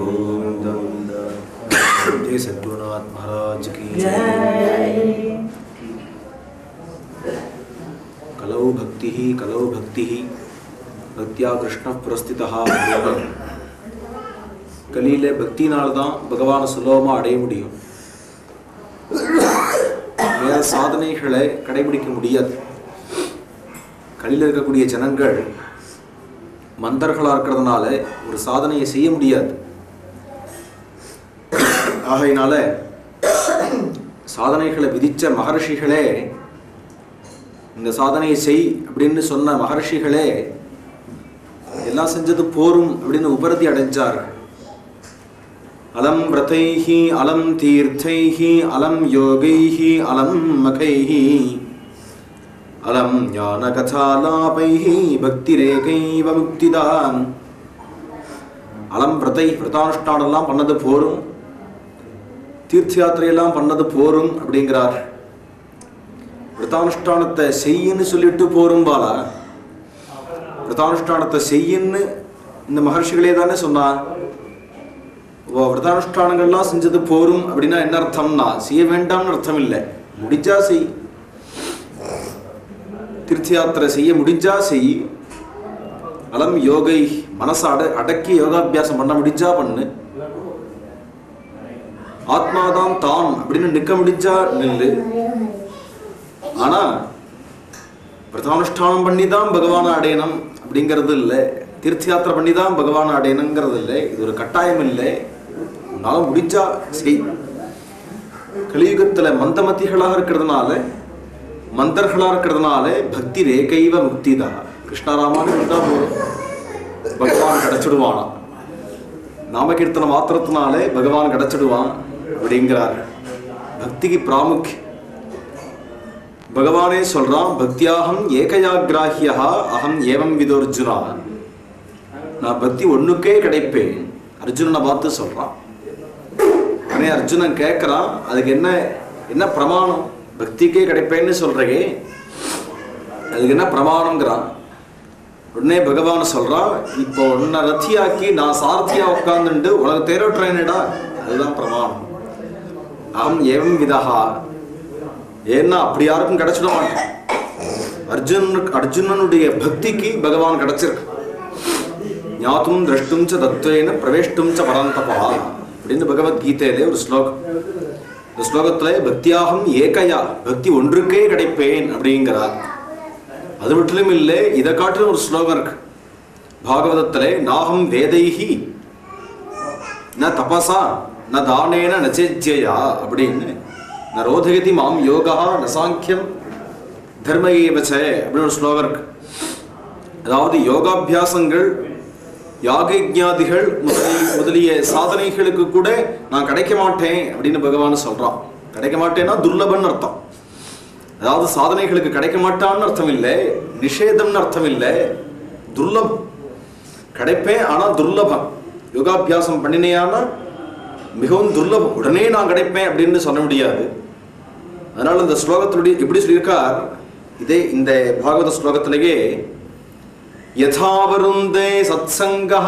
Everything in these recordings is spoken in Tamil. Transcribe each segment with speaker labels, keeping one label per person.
Speaker 1: जय सद्गुरुनाथ महाराज की जय कलौ भक्ति कलौ भक्ति பக்தியா கிருஷ்ண புரஸ்திதா கலியில பக்தினால தான் பகவானை சுலபமாக அடைய முடியும் வேற சாதனைகளை கடைபிடிக்க முடியாது கலியில் இருக்கக்கூடிய ஜனங்கள் மந்தர்களாக இருக்கிறதுனால ஒரு சாதனையை செய்ய முடியாது ஆகையினால சாதனைகளை விதிச்ச மகர்ஷிகளே இந்த சாதனையை செய் அப்படின்னு சொன்ன மகர்ஷிகளே எல்லாம் செஞ்சது போரும் அப்படின்னு உபரதி அடைஞ்சார்கள் அலம் விரதைஹி அலம் தீர்த்தைஹி அலம் யோகைஹி அலம் மகைஹி அலம் ஞான கதாலாபைஹி பக்தி ரேகைவ முக்திதான் அலம் விரதை விரதானுஷ்டானெல்லாம் பண்ணது போரும் தீர்த்த யாத்திரையெல்லாம் பண்ணது போரும் அப்படிங்கிறார் விரதானுஷ்டானத்தை செய்யுன்னு சொல்லிட்டு போரும் பாலா விரதானுஷ்டானத்தை செய்யுன்னு இந்த மகர்ஷிகளே தானே சொன்னார் ஓ விரதானுஷ்டானங்கள்லாம் செஞ்சது போரும் அப்படின்னா என்ன அர்த்தம்னா செய்ய வேண்டாம்னு அர்த்தம் இல்லை முடிஞ்சா செய் தீர்த்த யாத்திரை செய்ய முடிஞ்சா செய் அலம் யோகை மனசை அட அடக்கி யோகாபியாசம் பண்ண முடிஞ்சா பண்ணு ஆத்மாதான் தான் அப்படின்னு நிற்க முடிஞ்சா நில்லு ஆனா பிரதானுஷ்டானம் பண்ணி தான் பகவானை அடையணும் அப்படிங்கிறது இல்லை தீர்த்த யாத்திரை பண்ணி தான் பகவானை அடையணுங்கிறது இல்லை இது ஒரு கட்டாயம் இல்லை உன்னால முடிஞ்சா செய் கலியுகத்துல மந்தமதிகளாக இருக்கிறதுனால மந்தர்களாக இருக்கிறதுனால பக்தி ரேகைவ முக்தி தான் கிருஷ்ணராமான்னு இருந்தா போதும் பகவான் கிடைச்சிடுவானா நாமகீர்த்தன மாத்திரத்தினாலே பகவான் கிடைச்சிடுவான் அப்படிங்கிறார் பக்திக்கு பிராமுக்கியம் பகவானே சொல்றான் பக்தியாகம் ஏகயாகிராஹியா அகம் ஏவம் விதோர்ஜுனா நான் பக்தி ஒண்ணுக்கே கிடைப்பேன் அர்ஜுனனை பார்த்து சொல்றான் உடனே அர்ஜுனன் கேட்கறான் அதுக்கு என்ன என்ன பிரமாணம் பக்திக்கே கிடைப்பேன்னு சொல்றே அதுக்கு என்ன பிரமாணங்கிறான் உடனே பகவான் சொல்றான் இப்போ உன்னை ரத்தியாக்கி நான் சாரத்தியா உட்காந்துட்டு உனக்கு தேரோட்டுறேனேடா அதுதான் பிரமாணம் அகம் ஏவம் விதஹா ஏன்னா அப்படி யாருக்கும் கிடைச்சிட மாட்டேன் அர்ஜுனனுக்கு அர்ஜுனனுடைய பக்திக்கு பகவான் கிடைச்சிருக்கு ஞாத்தும் திரஷ்டும் ச தத்துவேன பிரவேஷ்டும் ச பரந்தபா அப்படின்னு பகவத்கீதையிலே ஒரு ஸ்லோகம் இந்த ஸ்லோகத்துல பக்தியாகம் ஏகையா பக்தி ஒன்றுக்கே கிடைப்பேன் அப்படிங்கிறார் அது மட்டும் இல்லை இதை காட்டிலும் ஒரு ஸ்லோகம் இருக்கு பாகவதத்திலே நாகம் வேதைஹி ந தபசா ந தானேன நச்சேஜ்யா அப்படின்னு ந ரோதகதி மாம் யோகா ந சாங்கியம் தர்ம ஏவச்ச அப்படின்னு ஒரு ஸ்லோகம் இருக்கு அதாவது யோகாபியாசங்கள் யாகஞாதிகள் முதலிய முதலிய சாதனைகளுக்கு கூட நான் கிடைக்க மாட்டேன் அப்படின்னு பகவான் சொல்றான் கிடைக்க மாட்டேன்னா துர்லபன் அர்த்தம் அதாவது சாதனைகளுக்கு கிடைக்க மாட்டான்னு அர்த்தம் இல்லை நிஷேதம்னு அர்த்தம் இல்லை துர்லபம் கிடைப்பேன் ஆனா துர்லபம் யோகாபியாசம் பண்ணினேயானா மிகவும் துர்லபம் உடனே நான் கிடைப்பேன் அப்படின்னு சொல்ல முடியாது அதனால இந்த ஸ்லோகத்தினுடைய எப்படி சொல்லியிருக்கார் இதே இந்த பாகவத ஸ்லோகத்திலேயே யதாவருந்தே சத்சங்கா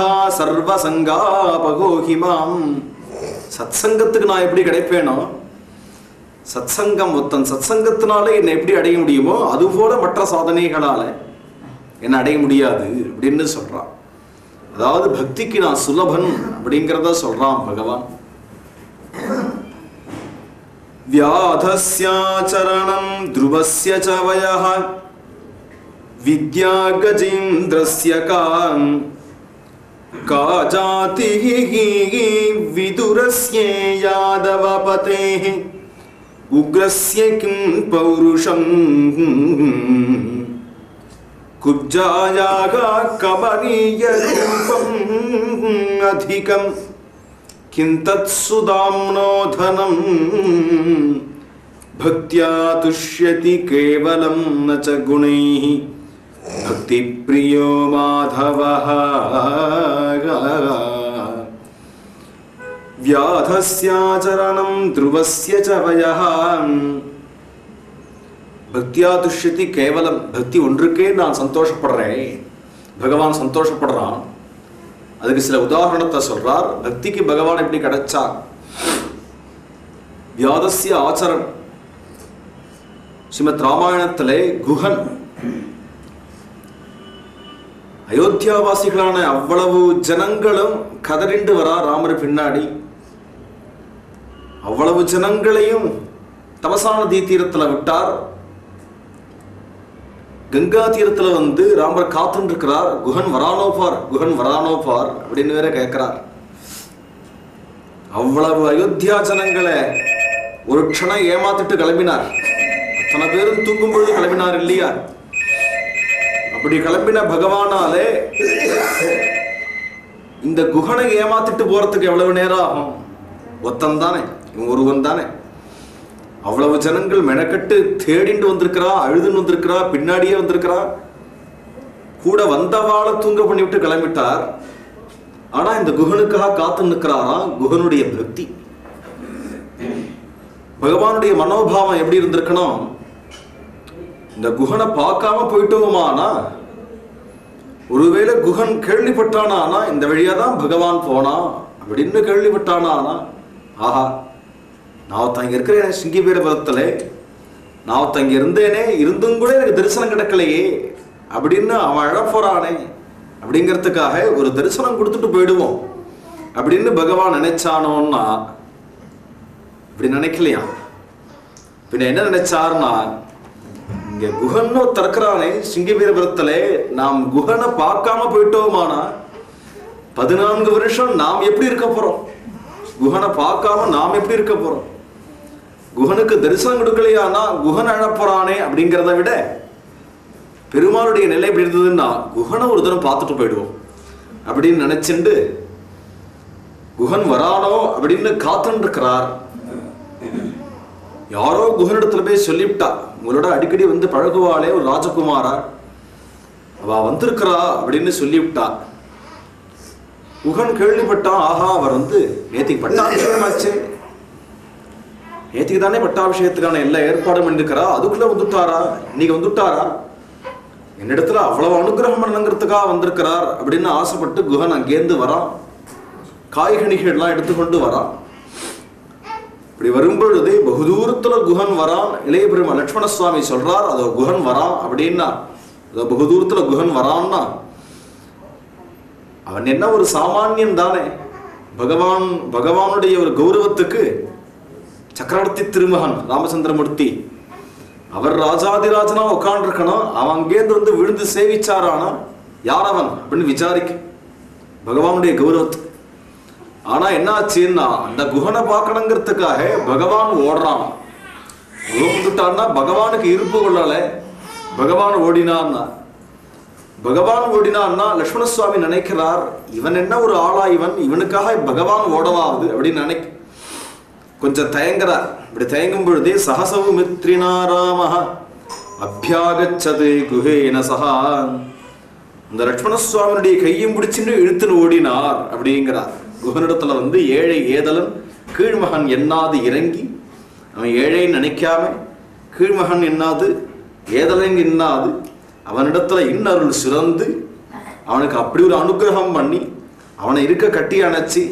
Speaker 1: சர்வசங்காபகோஹிமாம் சத்சங்கத்துக்கு நான் எப்படி கிடைப்பேனோ சத்சங்கம் ஒத்தன் சத்சங்கத்தினால என்னை எப்படி அடைய முடியுமோ அதுபோல மற்ற சாதனைகளால என்னை அடைய முடியாது அப்படின்னு சொல்றான் அதாவது பக்திக்கு நான் சுலபன் அப்படிங்கிறத சொல்றான் பகவான் வியாதஸ்யாச்சரணம் த்ருவஸ்ய ச வயः வித்யா கஜேந்திரஸ்ய காம் का जातिः विदुरस्य यादवपतेः उग्रस्य किं पौरुषम् कुब्जायाः कमनीयरूपम् अधिकम् किं तत्सुदाम्नोधनम् भक्त्या तुष्यति केवलं न च गुणैः भक्तिप्रियो माधवः व्याधस्याचरणं ध्रुवस्य च वयः பக்தியா துஷ்யதி கேவலம் பக்தி ஒன்றுக்கே நான் சந்தோஷப்படுறேன் பகவான் சந்தோஷப்படுறான் அதுக்கு சில உதாரணத்தை சொல்றார் பக்திக்கு பகவான் எப்படி கிடைச்சா வியாதசிய ஆச்சரன் ஸ்ரீமத் ராமாயணத்திலே குஹன் அயோத்தியாவாசிகளான அவ்வளவு ஜனங்களும் கதறிண்டு வரா ராமர் பின்னாடி அவ்வளவு ஜனங்களையும் தமசா நதி தீரத்துல விட்டார் கங்கா தீரத்துல வந்து ராமர் காத்துட்டு இருக்கிறார் குஹன் வரானோ பார் குஹன் வரானோ பார் அப்படின்னு வேற கேட்கிறார் அவ்வளவு அயோத்தியா ஜனங்களை ஒரு க்ஷணம் ஏமாத்திட்டு கிளம்பினார் அத்தனை பேரும் தூங்கும் பொழுது கிளம்பினார் இல்லையா அப்படி கிளம்பின பகவானாலே இந்த குஹனை ஏமாத்திட்டு போறதுக்கு எவ்வளவு நேரம் ஆகும் ஒத்தன் தானே இவன் ஒருவன் தானே அவ்வளவு ஜனங்கள் மெனக்கட்டு தேடிண்டு வந்திருக்கிறா அழுதுன்னு வந்திருக்கிறா பின்னாடியே வந்திருக்கிறா கூட வந்தவாளை தூங்க பண்ணி விட்டு கிளம்பிட்டார் ஆனா இந்த குஹனுக்காக காத்து நிற்கிறாராம் குஹனுடைய பக்தி பகவானுடைய மனோபாவம் எப்படி இருந்திருக்கணும் இந்த குஹனை பார்க்காம போயிட்டோமானா ஒருவேளை குஹன் கேள்விப்பட்டானா இந்த வழியா தான் பகவான் போனா அப்படின்னு கேள்விப்பட்டானா ஆஹா நான் ஒருத்தன் இங்க இருக்கிறேன் சிங்கிபீரபுரத்துல நான் ஒருத்தன் இங்க இருந்தேனே இருந்தும் கூட எனக்கு தரிசனம் கிடைக்கலையே அப்படின்னு அவன் அழப்போறானே அப்படிங்கிறதுக்காக ஒரு தரிசனம் கொடுத்துட்டு போயிடுவோம் அப்படின்னு பகவான் நினைச்சானோன்னா இப்படி நினைக்கலையா பின்ன என்ன நினைச்சார்னா இங்க குஹன்னு திறக்கிறானே சிங்கவீரபுரத்துல நாம் குஹனை பார்க்காம போயிட்டோமானா பதினான்கு வருஷம் நாம் எப்படி இருக்க போறோம் குஹனை பார்க்காம நாம் எப்படி இருக்க போறோம் குஹனுக்கு தரிசனம் கொடுக்கலையானா குஹன் அழப்போறானே அப்படிங்கிறத விட பெருமாளுடைய நிலை எப்படி இருந்ததுன்னா குஹனை ஒரு தரம் பார்த்துட்டு போயிடுவோம் அப்படின்னு நினைச்சுண்டு குஹன் வரானோ அப்படின்னு காத்துன்னு இருக்கிறார் யாரோ குஹனிடத்துல போய் சொல்லிவிட்டா உங்களோட அடிக்கடி வந்து பழகுவாளே ஒரு ராஜகுமாரா அவ வந்திருக்கிறா அப்படின்னு சொல்லிவிட்டா குஹன் கேள்விப்பட்டான் ஆஹா அவர் வந்து நேத்திக்கு பட்டாபிஷேகமாச்சு நேத்திக்கு தானே பட்டாபிஷேகத்துக்கான எல்லா ஏற்பாடும் பண்ணிருக்கிறா அதுக்குள்ள வந்துட்டாரா இன்னைக்கு வந்துட்டாரா என்னிடத்துல அவ்வளவு அனுகிரகம் பண்ணுங்கிறதுக்காக வந்திருக்கிறார் அப்படின்னு ஆசைப்பட்டு குஹன் அங்கேருந்து வரான் காய்கனிகள்லாம் எடுத்துக்கொண்டு வரான் இப்படி வரும்பொழுது பகுதூரத்துல குஹன் வரான் இளைய பெருமா லட்சுமண சுவாமி சொல்றார் அதோ குஹன் வரான் அப்படின்னா அதோ பகுதூரத்துல குஹன் வரான்னா அவன் என்ன ஒரு சாமானியன் தானே பகவான் பகவானுடைய ஒரு கௌரவத்துக்கு சக்கரவர்த்தி திருமகன் ராமச்சந்திரமூர்த்தி அவர் ராஜாதிராஜனா உட்காண்டிருக்கணும் அவன் அங்கேருந்து வந்து விழுந்து சேவிச்சாரானா யார் அவன் அப்படின்னு விசாரிக்க பகவானுடைய கௌரவத்துக்கு ஆனா என்ன ஆச்சுன்னா அந்த குஹனை பார்க்கணுங்கிறதுக்காக பகவான் ஓடுறான் குஹன் வந்துட்டான்னா பகவானுக்கு இருப்பு கொள்ளல பகவான் ஓடினான்னா பகவான் ஓடினான்னா லட்சுமண சுவாமி நினைக்கிறார் இவன் என்ன ஒரு ஆளா இவன் இவனுக்காக பகவான் ஓடவாது அப்படின்னு நினைக்க கொஞ்சம் தயங்குறார் இப்படி தயங்கும் பொழுதே சகசவு மித்ரினா ராம அபியாகச்சது குஹேன சகா இந்த லட்சுமண சுவாமியுடைய கையும் பிடிச்சுன்னு இழுத்துன்னு ஓடினார் அப்படிங்கிறார் குஹனிடத்துல வந்து ஏழை ஏதலன் கீழ்மகன் எண்ணாது இறங்கி அவன் ஏழை நினைக்காம கீழ்மகன் எண்ணாது ஏதலன் எண்ணாது அவனிடத்துல இன்னருள் சிறந்து அவனுக்கு அப்படி ஒரு அனுகிரகம் பண்ணி அவனை இருக்க கட்டி அணைச்சி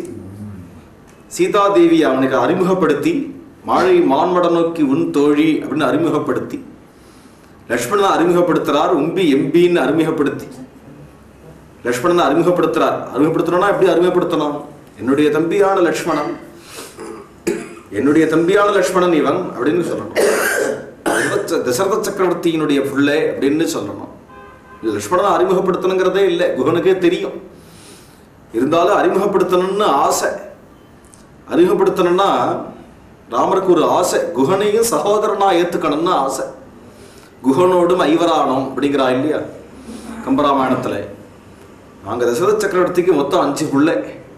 Speaker 1: சீதாதேவி அவனுக்கு அறிமுகப்படுத்தி மாழை மான்மட நோக்கி உன் தோழி அப்படின்னு அறிமுகப்படுத்தி லக்ஷ்மணனை அறிமுகப்படுத்துறார் உம்பி எம்பின்னு அறிமுகப்படுத்தி லக்ஷ்மணனை அறிமுகப்படுத்துறார் அறிமுகப்படுத்தணும்னா எப்படி அறிமுகப்படுத்தணும் என்னுடைய தம்பியான லக்ஷ்மணன் என்னுடைய தம்பியான லக்ஷ்மணன் இவன் அப்படின்னு சொல்லணும் தசரத- தசரத சக்கரவர்த்தியினுடைய புள்ளை அப்படின்னு சொல்லணும் இது லக்ஷ்மணனை அறிமுகப்படுத்தணுங்கிறதே இல்லை குகனுக்கே தெரியும் இருந்தாலும் அறிமுகப்படுத்தணும்னு ஆசை அறிமுகப்படுத்தணும்னா ராமருக்கு ஒரு ஆசை குஹனையும் சகோதரனா ஏத்துக்கணும்னு ஆசை குஹனோடும் ஐவரானோம் அப்படிங்கிறா இல்லையா கம்பராமாயணத்துல நாங்க தசரத சக்கரவர்த்திக்கு மொத்தம் அஞ்சு பிள்ளை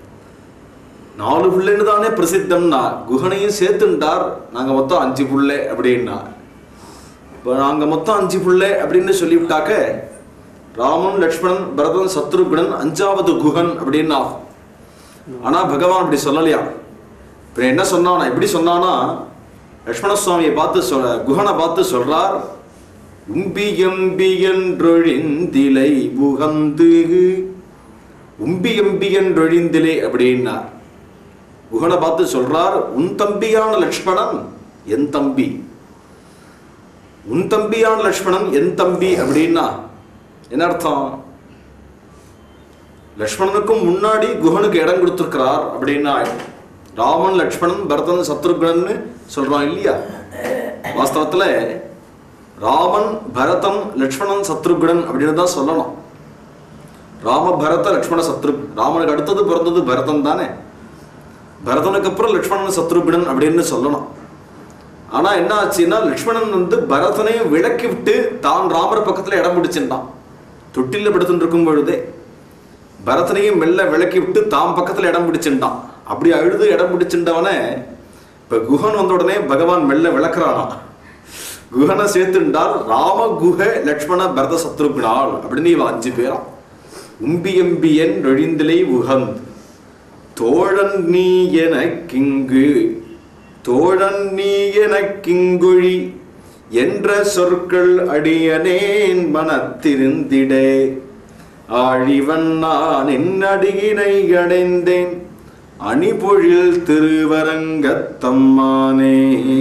Speaker 1: நாலு பிள்ளைன்னு தானே பிரசித்தம்னா குஹனையும் சேர்த்துண்டார் நாங்க மொத்தம் அஞ்சு பிள்ளை அப்படின்னா இப்போ நாங்க மொத்தம் அஞ்சு பிள்ளை அப்படின்னு சொல்லிவிட்டாக்க ராமன் லக்ஷ்மணன் பரதன் சத்ருகுணன் அஞ்சாவது குஹன் அப்படின்னு ஆகும் ஆனா பகவான் அப்படி சொல்லலையா இப்ப என்ன சொன்னானா எப்படி சொன்னானா லக்ஷ்மண சுவாமியை பார்த்து சொல்ற குஹனை பார்த்து சொல்றார் உம்பி எம்பி என்றொழிந்திலை புகந்து உம்பி எம்பியன் ஒழிந்திலே அப்படின்னார் குகனை பார்த்து சொல்றார் உன் தம்பியான லக்ஷ்மணன் என் தம்பி உன் தம்பியான லக்ஷ்மணன் என் தம்பி அப்படின்னா என்ன அர்த்தம் லக்ஷ்மணனுக்கும் முன்னாடி குஹனுக்கு இடம் கொடுத்திருக்கிறார் அப்படின்னா ராமன் லக்ஷ்மணன் பரதன் சத்ருகனன்னு சொல்றான் இல்லையா வாஸ்தவத்துல ராமன் பரதன் லக்ஷ்மணன் சத்ருகுணன் அப்படின்னு தான் சொல்லணும் ராம பரத லக்ஷ்மண சத்ரு ராமனுக்கு அடுத்தது பிறந்தது பரதன் தானே பரதனுக்கு அப்புறம் லக்ஷ்மணன் சத்ருகுணன் அப்படின்னு சொல்லணும் ஆனா என்ன ஆச்சுன்னா லக்ஷ்மணன் வந்து பரதனை விலக்கி விட்டு தான் ராமர் பக்கத்துல இடம் பிடிச்சிருந்தான் தொட்டில படுத்துட்டு இருக்கும் பொழுதே பரதனையும் மெல்ல விலக்கி விட்டு தாம் பக்கத்துல இடம் பிடிச்சிருந்தான் அப்படி அழுது இடம் பிடிச்சிருந்தவனே இப்ப குஹன் வந்த உடனே பகவான் மெல்ல விளக்குறானா குஹனை சேர்த்துண்டால் ராம குஹ லக்ஷ்மண பரத சத்ருகுணாள் அப்படின்னு இவன் அஞ்சு பேராம் உம்பி எம்பியன் நொழிந்திலை உகந்த் தோழன் நீ எனக்கிங்கு தோழன் நீ எனக்கிங்குழி என்ற சொற்கள் அடியனேன் மனத்திருந்திடே ஆழிவன் நான் என் அடியினை அடைந்தேன் அணிபொழில் திருவரங்கத்தம்மானே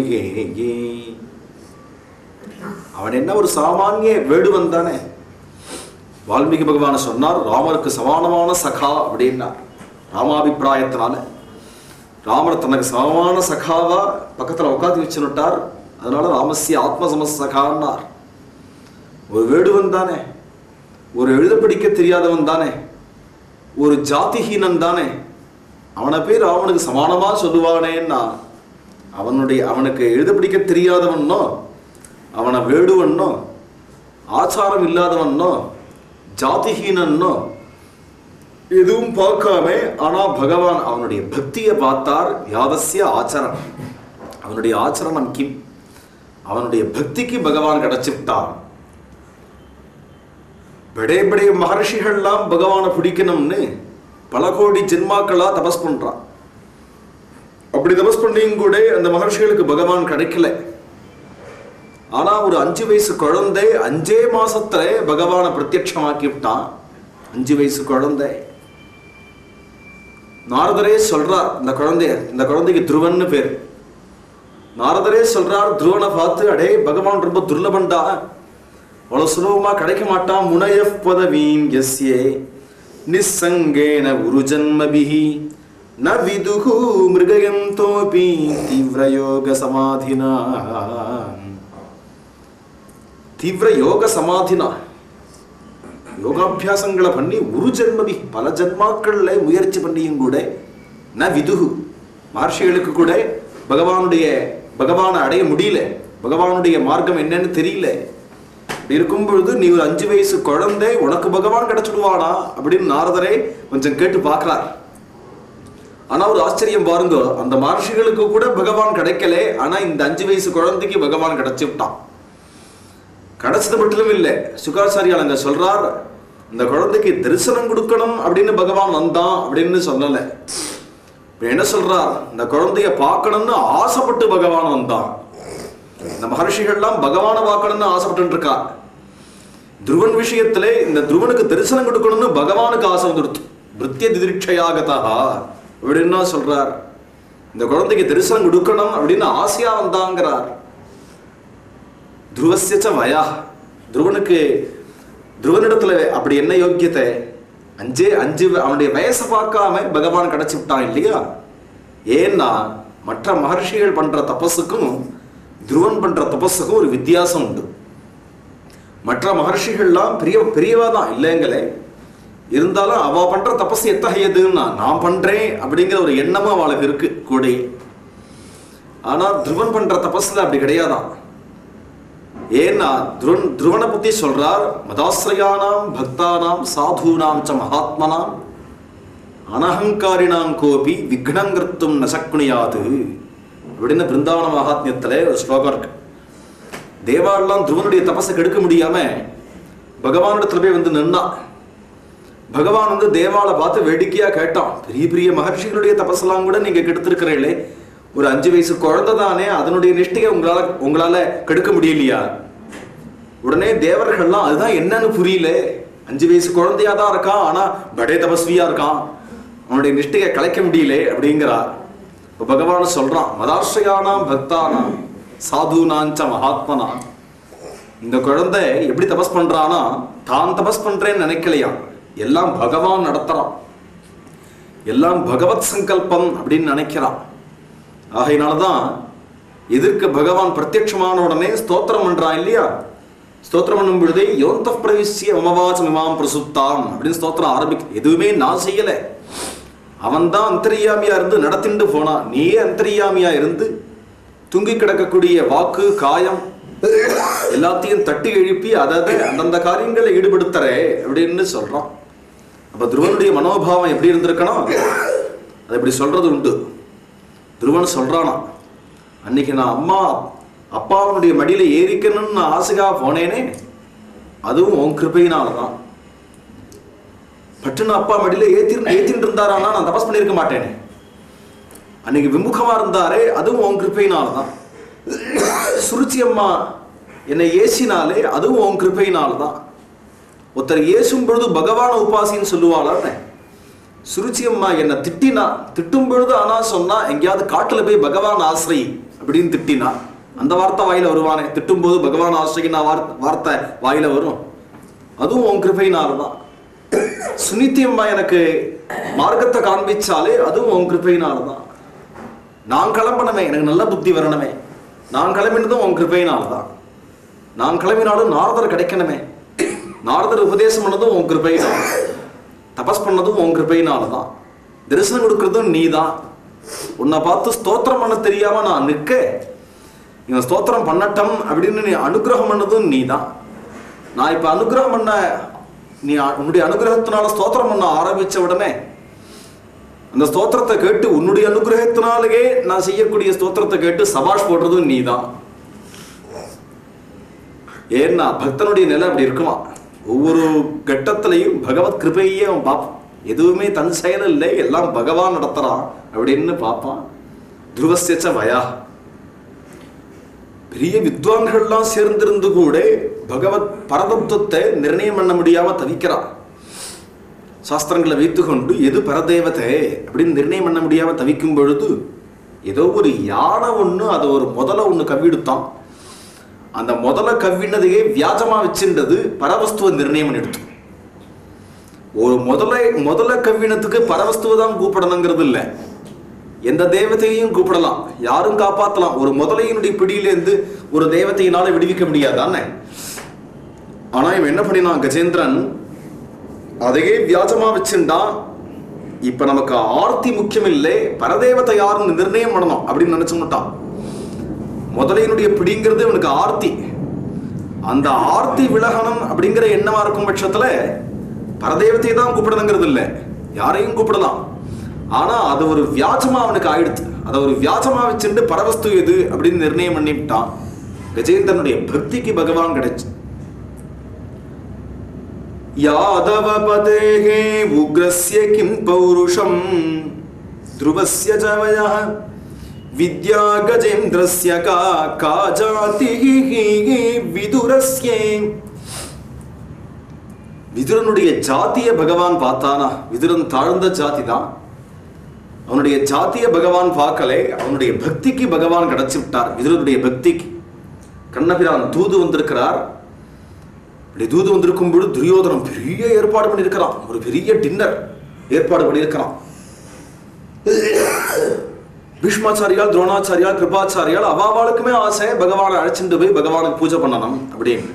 Speaker 1: அவன் என்ன ஒரு சாமானிய வேடுவன் தானே வால்மீகி பகவான சொன்னார் ராமருக்கு சமானமான சகா அப்படின்னார் ராமாபிப்பிராயத்தினால ராமர் தனக்கு சமமான சகாவா பக்கத்துல உட்காந்து வச்சுட்டார் அதனால ராமசிய ஆத்ம சகான்னார் ஒரு வேடுவன் தானே ஒரு எழுத படிக்க தெரியாதவன் தானே ஒரு ஜாதிஹீனன் தானே அவனை பேர் ராவனுக்கு சமானமா சொல்லுவானேன்னா அவனுடைய அவனுக்கு எழுத படிக்க தெரியாதவனோ அவனை வேடுவன்னோ ஆச்சாரம் இல்லாதவனோ ஜாதிஹீனன்னோ எதுவும் பார்க்காம ஆனா பகவான் அவனுடைய பக்தியை பார்த்தார் யாவசிய ஆச்சரணம் அவனுடைய ஆச்சரணம் கிம் அவனுடைய பக்திக்கு பகவான் கிடைச்சுட்டான் பெடே பெடே மகர்ஷிகள்லாம் பகவானை பிடிக்கணும்னு பல கோடி ஜென்மாக்களா தபஸ் பண்றான் அப்படி தபஸ் பண்ணியும் கூட அந்த மகர்ஷிகளுக்கு பகவான் கிடைக்கல ஆனா ஒரு அஞ்சு வயசு குழந்தை அஞ்சே மாசத்துல பகவானை பிரத்யட்சமாக்கி விட்டான் அஞ்சு வயசு குழந்தை நாரதரே சொல்றார் இந்த குழந்தைய இந்த குழந்தைக்கு துருவன்னு பேர் நாரதரே சொல்றார் துருவனை பார்த்து அடே பகவான் ரொம்ப துர்லபண்டா அவ்வளவு சுலபமா கிடைக்க மாட்டான் முனைய பதவீம் எஸ்யே நிசங்கேன உருஜன்மபிஹி ந விதுகு மிருகயம் தோபி தீவிரயோக சமாதினா தீவிர யோக சமாதினா யோகாபியாசங்களை பண்ணி ஒரு ஜென்மதி பல ஜென்மாக்கள்ல முயற்சி பண்ணியும் கூட ந விதுகு மகர்ஷிகளுக்கு கூட பகவானுடைய பகவானை அடைய முடியல பகவானுடைய மார்க்கம் என்னன்னு தெரியல இப்படி இருக்கும் பொழுது நீ ஒரு அஞ்சு வயசு குழந்தை உனக்கு பகவான் கிடைச்சிடுவானா அப்படின்னு நாரதரே கொஞ்சம் கேட்டு பார்க்கறார் ஆனா ஒரு ஆச்சரியம் பாருங்க அந்த மகர்ஷிகளுக்கு கூட பகவான் கிடைக்கல ஆனா இந்த அஞ்சு வயசு குழந்தைக்கு பகவான் கிடைச்சு விட்டான் கிடைச்சது மட்டும் இல்லை சுகாச்சாரியால் அங்க சொல்றார் இந்த குழந்தைக்கு தரிசனம் கொடுக்கணும் அப்படின்னு பகவான் வந்தான் அப்படின்னு சொல்லல இப்ப என்ன சொல்றார் இந்த குழந்தைய பார்க்கணும்னு ஆசைப்பட்டு பகவான் வந்தான் இந்த மகர்ஷிகள்லாம் பகவானை பார்க்கணும்னு ஆசைப்பட்டு இருக்கா துருவன் விஷயத்துல இந்த துருவனுக்கு தரிசனம் கொடுக்கணும்னு பகவானுக்கு ஆசை வந்துடுத்து பிருத்திய திதிட்சையாகதா அப்படின்னா சொல்றார் இந்த குழந்தைக்கு தரிசனம் கொடுக்கணும் அப்படின்னு ஆசையா வந்தாங்கிறார் துருவசியச்ச வயா துருவனுக்கு துருவனிடத்துல அப்படி என்ன யோக்கியத்தை அஞ்சே அஞ்சு வ- அவனுடைய வயசை பார்க்காம பகவான் கிடைச்சு விட்டான் இல்லையா ஏன்னா மற்ற மகர்ஷிகள் பண்ற தபஸுக்கும் துருவன் பண்ற தபஸுக்கும் ஒரு வித்தியாசம் உண்டு மற்ற மகர்ஷிகள்லாம் பெரிய பெரியவா தான் இல்லைங்களே இருந்தாலும் அவ பண்ற தபஸ் எத்தகையதுன்னா நான் பண்றேன் அப்படிங்கிற ஒரு எண்ணமும் அவளுக்கு இருக்கு கூடயே ஆனா துருவன் பண்ற தபஸ்ல அப்படி கிடையாதான் ஏன்னா துருவன் துருவனை பத்தி சொல்றார் மதாசிரயானாம் பக்தானாம் சாதுனாம் ச மகாத்மனாம் அனஹங்காரினாம் கோபி விக்னம் கர்த்தும் நசக்குனியாது அப்படின்னு பிருந்தாவன மகாத்மியத்துல ஒரு ஸ்லோகம் இருக்கு தேவாலெல்லாம் துருவனுடைய தபஸை கெடுக்க முடியாம பகவானிடத்துல போய் வந்து நின்னா பகவான் வந்து தேவாலை பார்த்து வேடிக்கையா கேட்டான் பெரிய பெரிய மகர்ஷிகளுடைய தபஸெல்லாம் கூட நீங்க கெடுத்திருக்கிறீங்களே ஒரு அஞ்சு வயசு குழந்தை தானே அதனுடைய நிஷ்டையை உங்களால உங்களால கெடுக்க முடியலையா உடனே தேவர்கள்லாம் அதுதான் என்னன்னு புரியல அஞ்சு வயசு குழந்தையா தான் இருக்கான் ஆனா படே தபஸ்வியா இருக்கான் அவனுடைய நிஷ்டையை கலைக்க முடியல அப்படிங்கிறார் இப்ப பகவான் சொல்றான் மதாஸ்ரயானாம் பக்தானாம் சாதுனாஞ்ச மகாத்மனா இந்த குழந்தை எப்படி தபஸ் பண்றானா தான் தபஸ் பண்றேன்னு நினைக்கலையா எல்லாம் பகவான் நடத்துறான் எல்லாம் பகவத் சங்கல்பம் அப்படின்னு நினைக்கிறான் ஆகையினாலதான் எதிர்க்க பகவான் பிரத்யட்சமான உடனே ஸ்தோத்திரம் பண்றான் இல்லையா ஸ்தோத்திரம் பண்ணும் பொழுதே யோந்த பிரவிசிய மமவாசம் இமாம் பிரசுத்தாம் அப்படின்னு ஸ்தோத்திரம் ஆரம்பிக்க எதுவுமே நான் செய்யல அவன் தான் அந்தரியாமியா இருந்து நடத்திண்டு போனான் நீயே அந்தரியாமியா இருந்து தூங்கி கிடக்கக்கூடிய வாக்கு காயம் எல்லாத்தையும் தட்டி எழுப்பி அதை அந்தந்த காரியங்களை ஈடுபடுத்துறே அப்படின்னு சொல்றான் அப்ப துருவனுடைய மனோபாவம் எப்படி இருந்திருக்கணும் அது இப்படி சொல்றது உண்டு துருவன் சொல்றானா அன்னைக்கு நான் அம்மா அப்பாவனுடைய மடியில ஏறிக்கணும்னு நான் ஆசையா போனேனே அதுவும் உன் கிருபையினால தான் பட்டுன்னு அப்பா மடியில ஏத்தி ஏத்திட்டு இருந்தாரானா நான் தபஸ் பண்ணியிருக்க மாட்டேனே அன்னைக்கு விமுகமா இருந்தாரே அதுவும் உன் கிருபையினால தான் சுருச்சி அம்மா என்னை ஏசினாலே அதுவும் உன் கிருபையினால தான் ஒருத்தர் ஏசும் பொழுது பகவான உபாசின்னு சொல்லுவாளான்னு சுருச்சி அம்மா என்னை திட்டினா திட்டும் பொழுது ஆனா சொன்னா எங்கேயாவது காட்டுல போய் பகவான் ஆசிரி அப்படின்னு திட்டினா அந்த வார்த்தை வாயில வருவானே திட்டும் போது பகவான் ஆசிரியினா வார்த்தை வாயில வரும் அதுவும் உன் கிருபையினால தான் சுனித்தி அம்மா எனக்கு மார்க்கத்தை காண்பிச்சாலே அதுவும் உன் கிருபையினால தான் நான் கிளம்பணுமே எனக்கு நல்ல புத்தி வரணுமே நான் கிளம்பினதும் உன் கிருபையினால தான் நான் கிளம்பினாலும் நாரதர் கிடைக்கணுமே நாரதர் உபதேசம் பண்ணதும் உன் கிருபையினால தபஸ் பண்ணதும் உன் கிருபையினால தான் தரிசனம் கொடுக்கறதும் நீ தான் உன்னை பார்த்து ஸ்தோத்திரம் பண்ண தெரியாம நான் நிற்க இவன் ஸ்தோத்திரம் பண்ணட்டும் அப்படின்னு நீ அனுகிரகம் பண்ணதும் நீ தான் நான் இப்ப அனுகிரகம் பண்ண நீ அ- உன்னுடைய அனுகிரகத்தினால ஸ்தோத்திரம் பண்ண ஆரம்பிச்ச உடனே அந்த ஸ்தோத்திரத்தை கேட்டு உன்னுடைய அனுகிரகத்தினாலேயே நான் செய்யக்கூடிய ஸ்தோத்திரத்தை கேட்டு சபாஷ் போடுறதும் நீ தான் ஏன்னா பக்தனுடைய நிலை அப்படி இருக்குமா ஒவ்வொரு கட்டத்திலையும் பகவத் கிருபையே அவன் பார்ப்பான் எதுவுமே தன் செயல் இல்லை எல்லாம் பகவான் நடத்துறான் அப்படின்னு பார்ப்பான் துருவசேச்ச வயா பெரிய வித்வான்கள்லாம் சேர்ந்திருந்து கூட பகவத் பரதத்துவத்தை நிர்ணயம் பண்ண முடியாம தவிக்கிறான் சாஸ்திரங்களை வைத்துக்கொண்டு எது பரதேவதை அப்படின்னு நிர்ணயம் பண்ண முடியாம தவிக்கும் பொழுது ஏதோ ஒரு யானை ஒண்ணு அதை ஒரு முதல ஒண்ணு கவ்விடுத்தான் அந்த முதல கவ்வினதையே வியாஜமா வச்சிருந்தது பரவஸ்துவ நிர்ணயம் பண்ணிடுத்து ஒரு முதல முதல கவ்வினத்துக்கு பரவஸ்துவ தான் கூப்பிடணுங்கிறது இல்லை எந்த தேவதையையும் கூப்பிடலாம் யாரும் காப்பாத்தலாம் ஒரு முதலையினுடைய பிடியிலேருந்து ஒரு தேவதையினால விடுவிக்க முடியாதானே ஆனா இவன் என்ன பண்ணினான் கஜேந்திரன் அதையே வியாஜமா வச்சுட்டான் இப்ப நமக்கு ஆர்த்தி முக்கியம் இல்லை பரதேவத்தை யாருன்னு நிர்ணயம் பண்ணணும் அப்படின்னு நினைச்சுட்டான் முதலையினுடைய பிடிங்கிறது இவனுக்கு ஆர்த்தி அந்த ஆர்த்தி விலகணும் அப்படிங்கிற எண்ணமா இருக்கும் பட்சத்துல பரதேவத்தை தான் கூப்பிடணுங்கிறது இல்லை யாரையும் கூப்பிடலாம் ஆனா அது ஒரு வியாஜமா அவனுக்கு ஆயிடுத்து அதை ஒரு வியாஜமா வச்சுட்டு பரவஸ்து எது அப்படின்னு நிர்ணயம் பண்ணிவிட்டான் கஜேந்திரனுடைய பக்திக்கு பகவான் கிடைச்சு यादवपतेः उग्रस्य किं पौरुषं ध्रुवस्य च वयः विद्या गजेन्द्रस्य का का जातिः विदुरस्य விதுரனுடைய ஜாதிய பகவான் பார்த்தானா விதுரன் தாழ்ந்த ஜாதி தான் அவனுடைய ஜாதிய பகவான் பார்க்கலே அவனுடைய பக்திக்கு பகவான் கிடைச்சு விட்டார் விதுரனுடைய பக்திக்கு கண்ணபிரான் தூது வந்திருக்கிறார் இப்படி தூது வந்திருக்கும் பொழுது துரியோதனம் பெரிய ஏற்பாடு பண்ணியிருக்கிறான் ஒரு பெரிய டின்னர் ஏற்பாடு பண்ணியிருக்கிறான் பீஷ்மாச்சாரியால் துரோணாச்சாரியால் கிருபாச்சாரியால் அவாவாளுக்குமே ஆசை பகவானை அழைச்சிட்டு போய் பகவானுக்கு பூஜை பண்ணணும் அப்படின்னு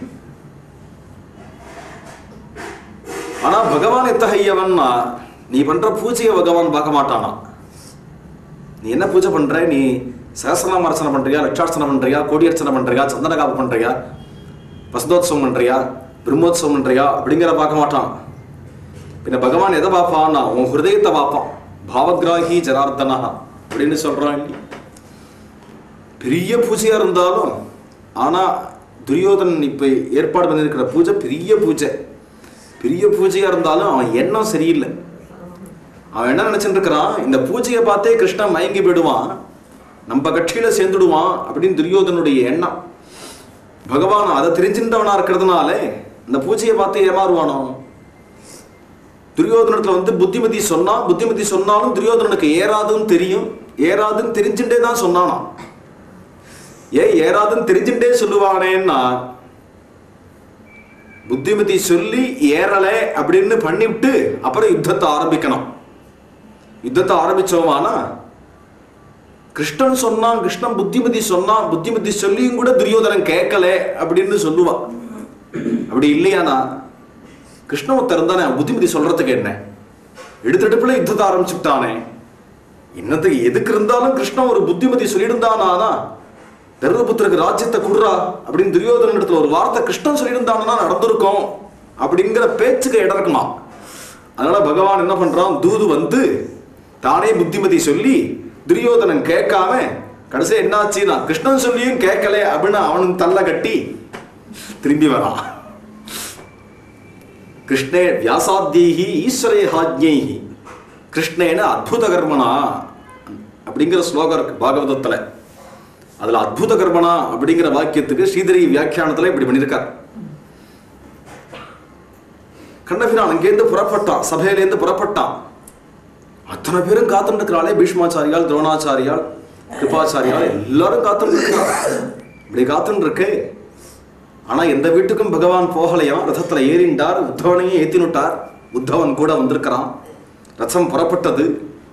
Speaker 1: ஆனா பகவான் எத்தகையவன்னா நீ பண்ற பூஜையை பகவான் பார்க்க மாட்டானா நீ என்ன பூஜை பண்ற நீ சகசிரநாம அர்ச்சனை பண்றியா லட்சார்ச்சனை பண்றியா கோடி அர்ச்சனை பண்றியா சந்தனகாப்பு பண்றியா வசந்தோத்சவம் பண்றியா பிரம்மோத்சவம் பண்றியா அப்படிங்கிற பார்க்க மாட்டான் பின்ன பகவான் எதை பார்ப்பான்னா உன் ஹிருதயத்தை பார்ப்பான் பாவகிராகி ஜனார்தனா அப்படின்னு சொல்றான் இல்லையா? பெரிய பூஜையா இருந்தாலும் ஆனா துரியோதனன் இப்ப ஏற்பாடு பண்ணியிருக்கிற பூஜை பெரிய பூஜை பெரிய பூஜையா இருந்தாலும் அவன் எண்ணம் சரியில்லை அவன் என்ன நினைச்சிட்டு இருக்கிறான் இந்த பூஜையை பார்த்தே கிருஷ்ணன் மயங்கி போயிடுவான் நம்ம கட்சியில சேர்ந்துடுவான் அப்படின்னு துரியோதனுடைய எண்ணம் பகவான் அதை தெரிஞ்சின்றவனா இருக்கிறதுனால இந்த பூஜையை பார்த்து ஏமாறுவானோ துரியோதனத்துல வந்து புத்திமதி சொன்னா புத்திமதி சொன்னாலும் துரியோதனனுக்கு ஏறாதுன்னு தெரியும் ஏறாதுன்னு தெரிஞ்சுட்டே தான் சொன்னானா ஏன் ஏறாதுன்னு தெரிஞ்சுட்டே சொல்லுவானேன்னா புத்திமதி சொல்லி ஏறல அப்படின்னு பண்ணிவிட்டு அப்புறம் யுத்தத்தை ஆரம்பிக்கணும் யுத்தத்தை ஆரம்பிச்சோமானா கிருஷ்ணன் சொன்னான் கிருஷ்ணன் புத்திமதி சொன்னான் புத்திமதி சொல்லியும் கூட துரியோதனன் கேட்கல அப்படின்னு சொல்லுவான் அப்படி இல்லையானா கிருஷ்ணவத்தர் தானே புத்திமதி சொல்றதுக்கு என்ன எடுத்தெடுப்புல யுத்தத்தை ஆரம்பிச்சுட்டானே இன்னத்துக்கு எதுக்கு இருந்தாலும் கிருஷ்ணன் ஒரு புத்திமதி சொல்லியிருந்தானா தருமபுத்திரக்கு ராஜ்யத்தை குடுறா அப்படின்னு துரியோதனன் இடத்துல ஒரு வார்த்தை கிருஷ்ணன் சொல்லியிருந்தானா நடந்திருக்கும் அப்படிங்கிற பேச்சுக்கு இடம் இருக்குமா அதனால பகவான் என்ன பண்றான் தூது வந்து தானே புத்திமதி சொல்லி துரியோதனன் கேட்காம கடைசியா என்னாச்சுன்னா கிருஷ்ணன் சொல்லியும் கேட்கல அப்படின்னு அவனும் தள்ள கட்டி திரும்பி வரான் கிருஷ்ணே வியாசாத்தியைஹி ஈஸ்வரே ஹாஜ்யைஹி கிருஷ்ணேன அத்புத கர்மனா அப்படிங்கிற ஸ்லோகம் இருக்கு பாகவதத்துல அதுல அத்புத கர்மனா அப்படிங்கிற வாக்கியத்துக்கு ஸ்ரீதரி வியாக்கியானத்துல இப்படி பண்ணியிருக்கார் கண்ணபிரான் அங்கேருந்து புறப்பட்டான் சபையிலேருந்து புறப்பட்டான் அத்தனை பேரும் காத்துட்டு இருக்கிறாளே பீஷ்மாச்சாரியால் துரோணாச்சாரியால் கிருபாச்சாரியால் எல்லாரும் காத்துட்டு இருக்கிறார் இப்படி காத்துட்டு இருக்கு ஆனா எந்த வீட்டுக்கும் பகவான் போகலையாம் ரதத்துல ஏறிண்டார் உத்தவனையும் ஏத்தினுட்டார் உத்தவன் கூட வந்திருக்கிறான் ரதம் புறப்பட்டது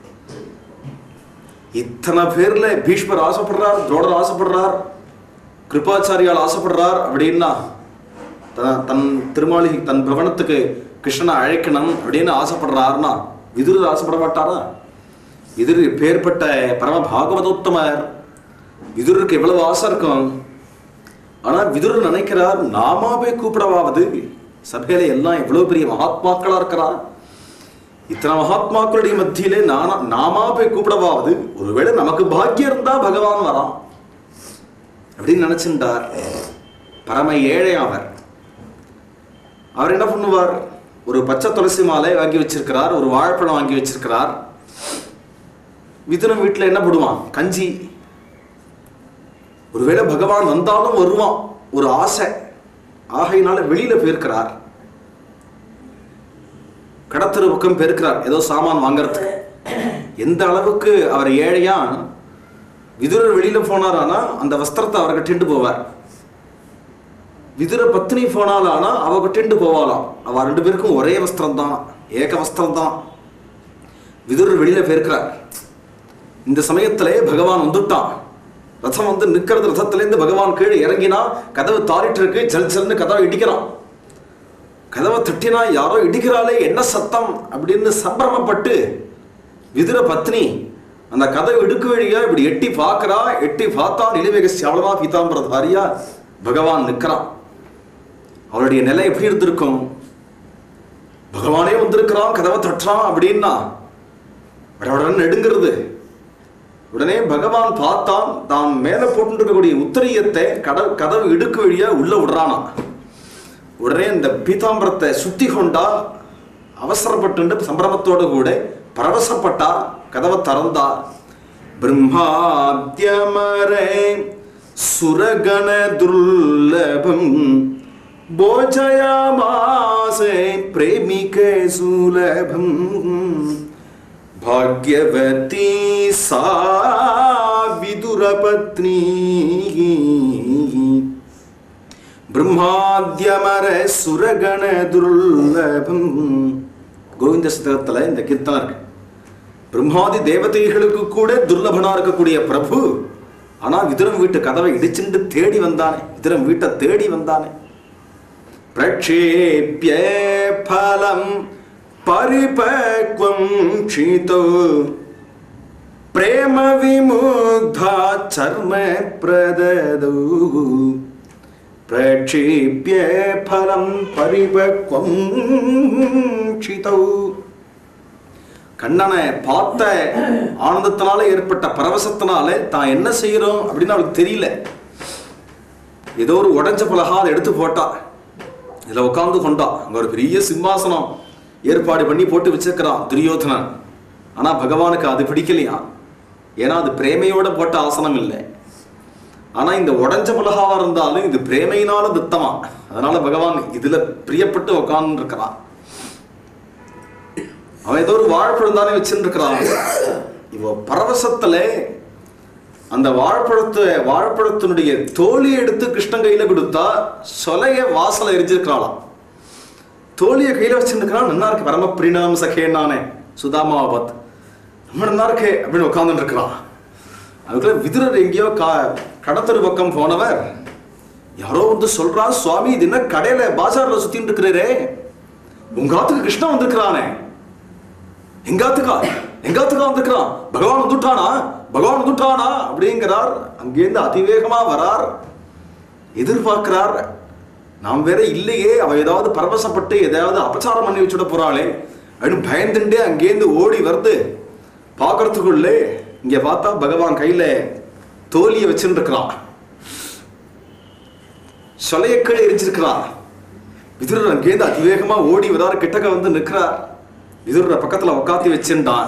Speaker 1: இத்தனை பேர்ல பீஷ்மர் ஆசைப்படுறார் துரோணர் ஆசைப்படுறார் கிருபாச்சாரியால் ஆசைப்படுறார் அப்படின்னா தன் தன் திருமாளிகை தன் பவனத்துக்கு கிருஷ்ணனை அழைக்கணும் அப்படின்னு ஆசைப்படுறாருன்னா விதுரர் ஆசைப்பட மாட்டாரா விதுர் பேர்பட்ட பரம பாகவதோத்தமர் விதுருக்கு எவ்வளவு ஆசை இருக்கும் ஆனா விதுரர் நினைக்கிறார் நாமா போய் கூப்பிடவாவது சபையில எல்லாம் எவ்வளவு பெரிய மகாத்மாக்களா இருக்கிறா இத்தனை மகாத்மாக்களுடைய மத்தியிலே நானா நாமா போய் கூப்பிடவாவது ஒருவேளை நமக்கு பாக்கியம் இருந்தா பகவான் வரான் அப்படின்னு நினைச்சிருந்தார் பரம ஏழை அவர் அவர் என்ன பண்ணுவார் ஒரு பச்சை துளசி மாலை வாங்கி வச்சிருக்கிறார் ஒரு வாழைப்பழம் வாங்கி வச்சிருக்கிறார் விதுரன் வீட்டுல என்ன போடுவான் கஞ்சி ஒருவேளை பகவான் வந்தாலும் வருவான் ஒரு ஆசை ஆகையினால வெளியில போயிருக்கிறார் கடத்தரு பக்கம் போயிருக்கிறார் ஏதோ சாமான் வாங்குறதுக்கு எந்த அளவுக்கு அவர் ஏழையா விதுரர் வெளியில போனாரானா அந்த வஸ்திரத்தை அவர் கட்டிட்டு போவார் விதுர பத்னி போனாலானா அவ கட்டிண்டு போவாளாம் அவ ரெண்டு பேருக்கும் ஒரே வஸ்திரம் தான் ஏக வஸ்திரம் தான் விதுரர் வெளியில போயிருக்கிறார் இந்த சமயத்திலே பகவான் வந்துட்டான் ரதம் வந்து நிக்கிறது ரதத்திலேருந்து பகவான் கீழே இறங்கினா கதவு தாரிட்டு இருக்கு ஜல் ஜல்னு கதவை இடிக்கிறான் கதவை தட்டினா யாரோ இடிக்கிறாளே என்ன சத்தம் அப்படின்னு சம்பிரமப்பட்டு விதுர பத்னி அந்த கதவை இடுக்கு வழியா இப்படி எட்டி பார்க்கறா எட்டி பார்த்தா நிலைவேக சியாவளமா பீதாம்பரதாரியா பகவான் நிற்கிறான் அவருடைய நிலை எப்படி இருந்திருக்கும் பகவானே வந்திருக்கிறான் கதவை தட்டுறான் அப்படின்னா உடனே நெடுங்கிறது உடனே பகவான் பார்த்தான் தான் மேல போட்டு இருக்கக்கூடிய உத்தரியத்தை கடல் கதவு இடுக்கு வழியா உள்ள விடுறானா உடனே இந்த பீதாம்பரத்தை சுத்தி கொண்டா அவசரப்பட்டு சம்பிரமத்தோடு கூட பரவசப்பட்டா கதவை திறந்தா பிரம்மாத்யமரே சுரகண துர்லபம் போஜயாமாசே பிரேமிக சுலபம் भाग्यवती सा विदुरपत्नी பிரம்மாத்யமர சுரகண துர்லபம் கோவிந்த சதகத்தில் இந்த கீர்த்தனம் இருக்கு பிரம்மாதி தேவதைகளுக்கு கூட துர்லபனா இருக்கக்கூடிய பிரபு ஆனா விதுரம் வீட்டு கதவை இடிச்சுண்டு தேடி வந்தானே விதுரம் வீட்டை தேடி வந்தானே பிரக்ஷேப்ய பலம் परिपक्वं क्षितो प्रेम विमुग्धा चर्म प्रददौ प्रक्षेप्य फलं परिपक्वं क्षितौ கண்ணனை பார்த்த ஆனந்தத்தினால ஏற்பட்ட பரவசத்தினால தான் என்ன செய்யறோம் அப்படின்னு அவளுக்கு தெரியல ஏதோ ஒரு உடஞ்ச பலகா அதை எடுத்து போட்டா இதுல உட்கார்ந்து கொண்டா அங்க ஒரு பெரிய சிம்மாசனம் ஏற்பாடு பண்ணி போட்டு வச்சிருக்கிறான் துரியோதனன் ஆனா பகவானுக்கு அது பிடிக்கலையா ஏன்னா அது பிரேமையோட போட்ட ஆசனம் இல்லை ஆனா இந்த உடஞ்ச மிளகாவா இருந்தாலும் இது பிரேமையினால தித்தமா அதனால பகவான் இதுல பிரியப்பட்டு உட்கார்ந்து இருக்கிறான் அவன் ஏதோ ஒரு வாழைப்பழம் தானே வச்சுட்டு இருக்கிறான் இவ பரவசத்துல அந்த வாழைப்பழத்தை வாழைப்பழத்தினுடைய தோலியை எடுத்து கிருஷ்ணன் கையில கொடுத்தா சொலைய வாசல எரிஞ்சிருக்கிறாளாம் தோழியை கையில வச்சுருக்கிறான் நல்லா இருக்கு பரம பிரிணாம் சகேனானே சுதாமாவை பார்த்து ரொம்ப நல்லா இருக்கே அப்படின்னு உட்காந்துட்டு இருக்கிறான் அதுக்குள்ள விதுரர் எங்கேயோ கா கடத்தரு பக்கம் போனவர் யாரோ வந்து சொல்றா சுவாமி இது என்ன கடையில பாஜார்ல சுத்திட்டு இருக்கிறாரே உங்க ஆத்துக்கு கிருஷ்ணன் வந்திருக்கிறானே எங்காத்துக்கா எங்காத்துக்கா வந்திருக்கிறான் பகவான் வந்துட்டானா பகவான் வந்துட்டானா அப்படிங்கிறார் அங்கேருந்து அதிவேகமா வரார் எதிர்பார்க்கிறார் நாம் வேற இல்லையே அவ ஏதாவது பரவசப்பட்டு எதையாவது அபச்சாரம் பண்ணி வச்சுட போறாளே அப்படின்னு பயந்துட்டே அங்கேருந்து ஓடி வருது பார்க்கறதுக்குள்ளே இங்க பார்த்தா பகவான் கையில தோலியை வச்சுட்டு இருக்கிறான் சொலைய கீழே எரிஞ்சிருக்கிறான் விதுரர் அங்கேருந்து அதிவேகமா ஓடி வரார் கிட்டக்க வந்து நிற்கிறார் விதுரரை பக்கத்துல உக்காத்தி வச்சுட்டான்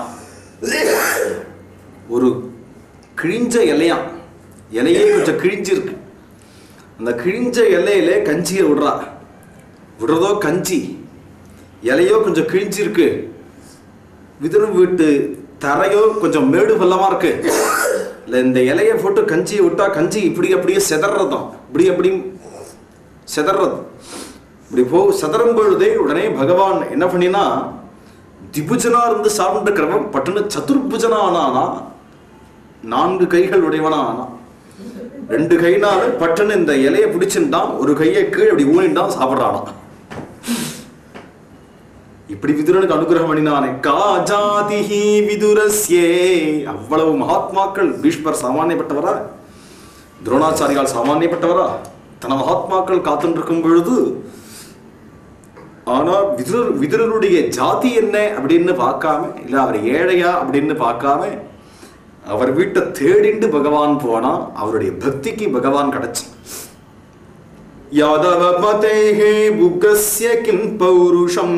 Speaker 1: ஒரு கிழிஞ்ச இலையாம் இலையே கொஞ்சம் கிழிஞ்சிருக்கு அந்த கிழிஞ்ச இலையில கஞ்சியை விடுறா விடுறதோ கஞ்சி இலையோ கொஞ்சம் கிழிஞ்சிருக்கு விதுரன் வீட்டு தரையோ கொஞ்சம் மேடு பள்ளமா இருக்கு இல்லை இந்த இலையை போட்டு கஞ்சியை விட்டா கஞ்சி இப்படி அப்படியே செதறதும் இப்படி அப்படி செதறது இப்படி போ செதறும் பொழுதே உடனே பகவான் என்ன பண்ணினா திபுஜனா இருந்து சாப்பிட்டுக்கிறவன் பட்டுன்னு சதுர்புஜனா ஆனானா நான்கு கைகள் உடையவனா ஆனா ரெண்டு கைனால பட்டுன்னு இந்த இலையை பிடிச்சுட்டான் ஒரு கையை கீழே இப்படி ஊனிட்டான் சாப்பிட்றானா இப்படி விதுரனுக்கு அனுகிரகம் பண்ணினானே காஜாதிஹி விதுரஸ்யே அவ்வளவு மகாத்மாக்கள் பீஷ்மர் சாமானியப்பட்டவரா துரோணாச்சாரியால் சாமானியப்பட்டவரா தன மகாத்மாக்கள் காத்துட்டு இருக்கும் பொழுது ஆனா விதுரர் விதுரருடைய ஜாதி என்ன அப்படின்னு பார்க்காம இல்ல அவர் ஏழையா அப்படின்னு பார்க்காம அவர் வீட்டை தேடிண்டு பகவான் போனா அவருடைய பக்திக்கு பகவான் கிடைச்சு யாதவ பதேஹே புக்கஸ்ய கிம் பௌருஷம்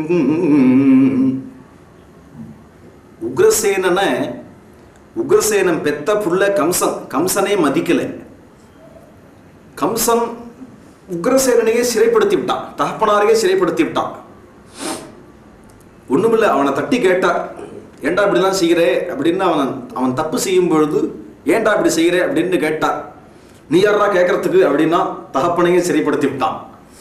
Speaker 1: உக்ரசேனன உக்ரசேனன் பெத்த புள்ள கம்சன் கம்சனே மதிக்கல கம்சன் உக்ரசேனனையே சிறைப்படுத்தி விட்டான் தகப்பனாரையே சிறைப்படுத்தி விட்டான் ஒண்ணுமில்ல அவனை தட்டி கேட்டார் ஏன்டா இப்படிலாம் செய்கிறே அப்படின்னு அவன் அவன் தப்பு செய்யும் பொழுது ஏன்டா இப்படி செய்கிறே அப்படின்னு கேட்டார் நீ யாரா கேட்கறதுக்கு அப்படின்னா தகப்பனையும் சிறைப்படுத்தி விட்டான்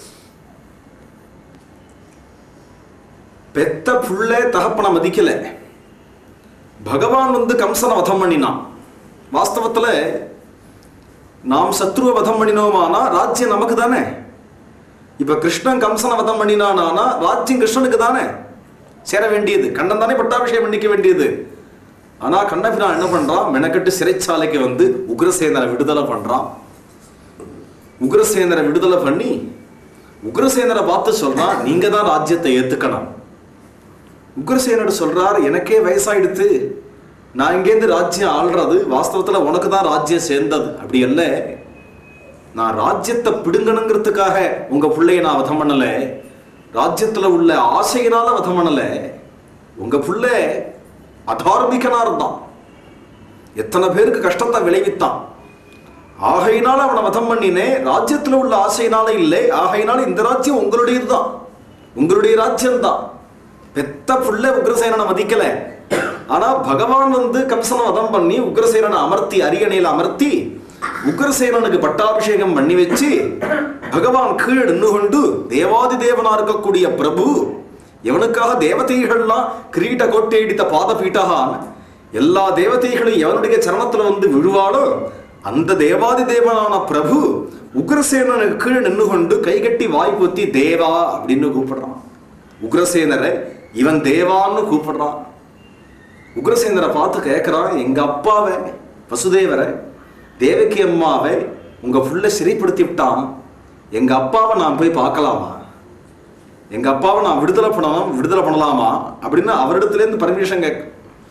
Speaker 1: பெத்த புள்ள தகப்பனை மதிக்கல பகவான் வந்து கம்சனை வதம் பண்ணினான் வாஸ்தவத்துல நாம் சத்ருவ வதம் பண்ணினோமானா ராஜ்யம் நமக்கு தானே இப்ப கிருஷ்ணன் கம்சனை வதம் பண்ணினானா ராஜ்யம் கிருஷ்ணனுக்கு தானே சேர வேண்டியது கண்ணன் தானே பட்டாபிஷேகம் பண்ணிக்க வேண்டியது ஆனா கண்ணபிரான் என்ன பண்றான் மெனக்கட்டு சிறைச்சாலைக்கு வந்து உக்ரசேனரை விடுதலை பண்றான் உக்ரசேனரை விடுதலை பண்ணி உக்ரசேனரை பார்த்து சொல்றான் நீங்க தான் ராஜ்யத்தை ஏத்துக்கணும் உக்ரசேனர் சொல்றார் எனக்கே வயசாயிடுத்து நான் இங்கேருந்து ராஜ்யம் ஆள்றது வாஸ்தவத்துல உனக்கு தான் ராஜ்யம் சேர்ந்தது அப்படி அல்ல நான் ராஜ்யத்தை பிடுங்கணுங்கிறதுக்காக உங்க பிள்ளைய நான் வதம் பண்ணல ராஜ்யத்துல உள்ள ஆசையினால வதம் பண்ணல உங்க புள்ள அதார்மிகனா இருந்தான் எத்தனை பேருக்கு கஷ்டத்தை விளைவித்தான் ஆகையினால அவனை வதம் பண்ணினேன் ராஜ்யத்துல உள்ள ஆசையினால இல்லை ஆகையினால இந்த ராஜ்யம் உங்களுடையதுதான் உங்களுடைய ராஜ்யம் தான் பெத்த புள்ள உக்ரசேனனை மதிக்கல ஆனா பகவான் வந்து கம்சனை வதம் பண்ணி உக்ரசேனனை அமர்த்தி அரியணையில அமர்த்தி உக்ரசேனனுக்கு பட்டாபிஷேகம் பண்ணி வச்சு பகவான் கீழே நின்று கொண்டு தேவாதி தேவனா இருக்கக்கூடிய பிரபு எவனுக்காக தேவதைகள்லாம் கிரீட கோட்டை இடித்த பாத பீட்டகான் எல்லா தேவதைகளும் எவனுடைய சரணத்துல வந்து விழுவாளோ அந்த தேவாதி தேவனான பிரபு உக்ரசேனனுக்கு கீழே நின்று கொண்டு கைகட்டி வாய் பொத்தி தேவா அப்படின்னு கூப்பிடுறான் உக்ரசேனரை இவன் தேவான்னு கூப்பிடுறான் உக்ரசேனரை பார்த்து கேட்குறான் எங்க அப்பாவை வசுதேவரை தேவகி அம்மாவை உங்க புள்ள சிறைப்படுத்தி விட்டான் எங்க அப்பாவை நான் போய் பார்க்கலாமா எங்க அப்பாவை நான் விடுதலை பண்ணலாம் விடுதலை பண்ணலாமா அப்படின்னு அவரிடத்துல இருந்து பர்மிஷன் கேட்க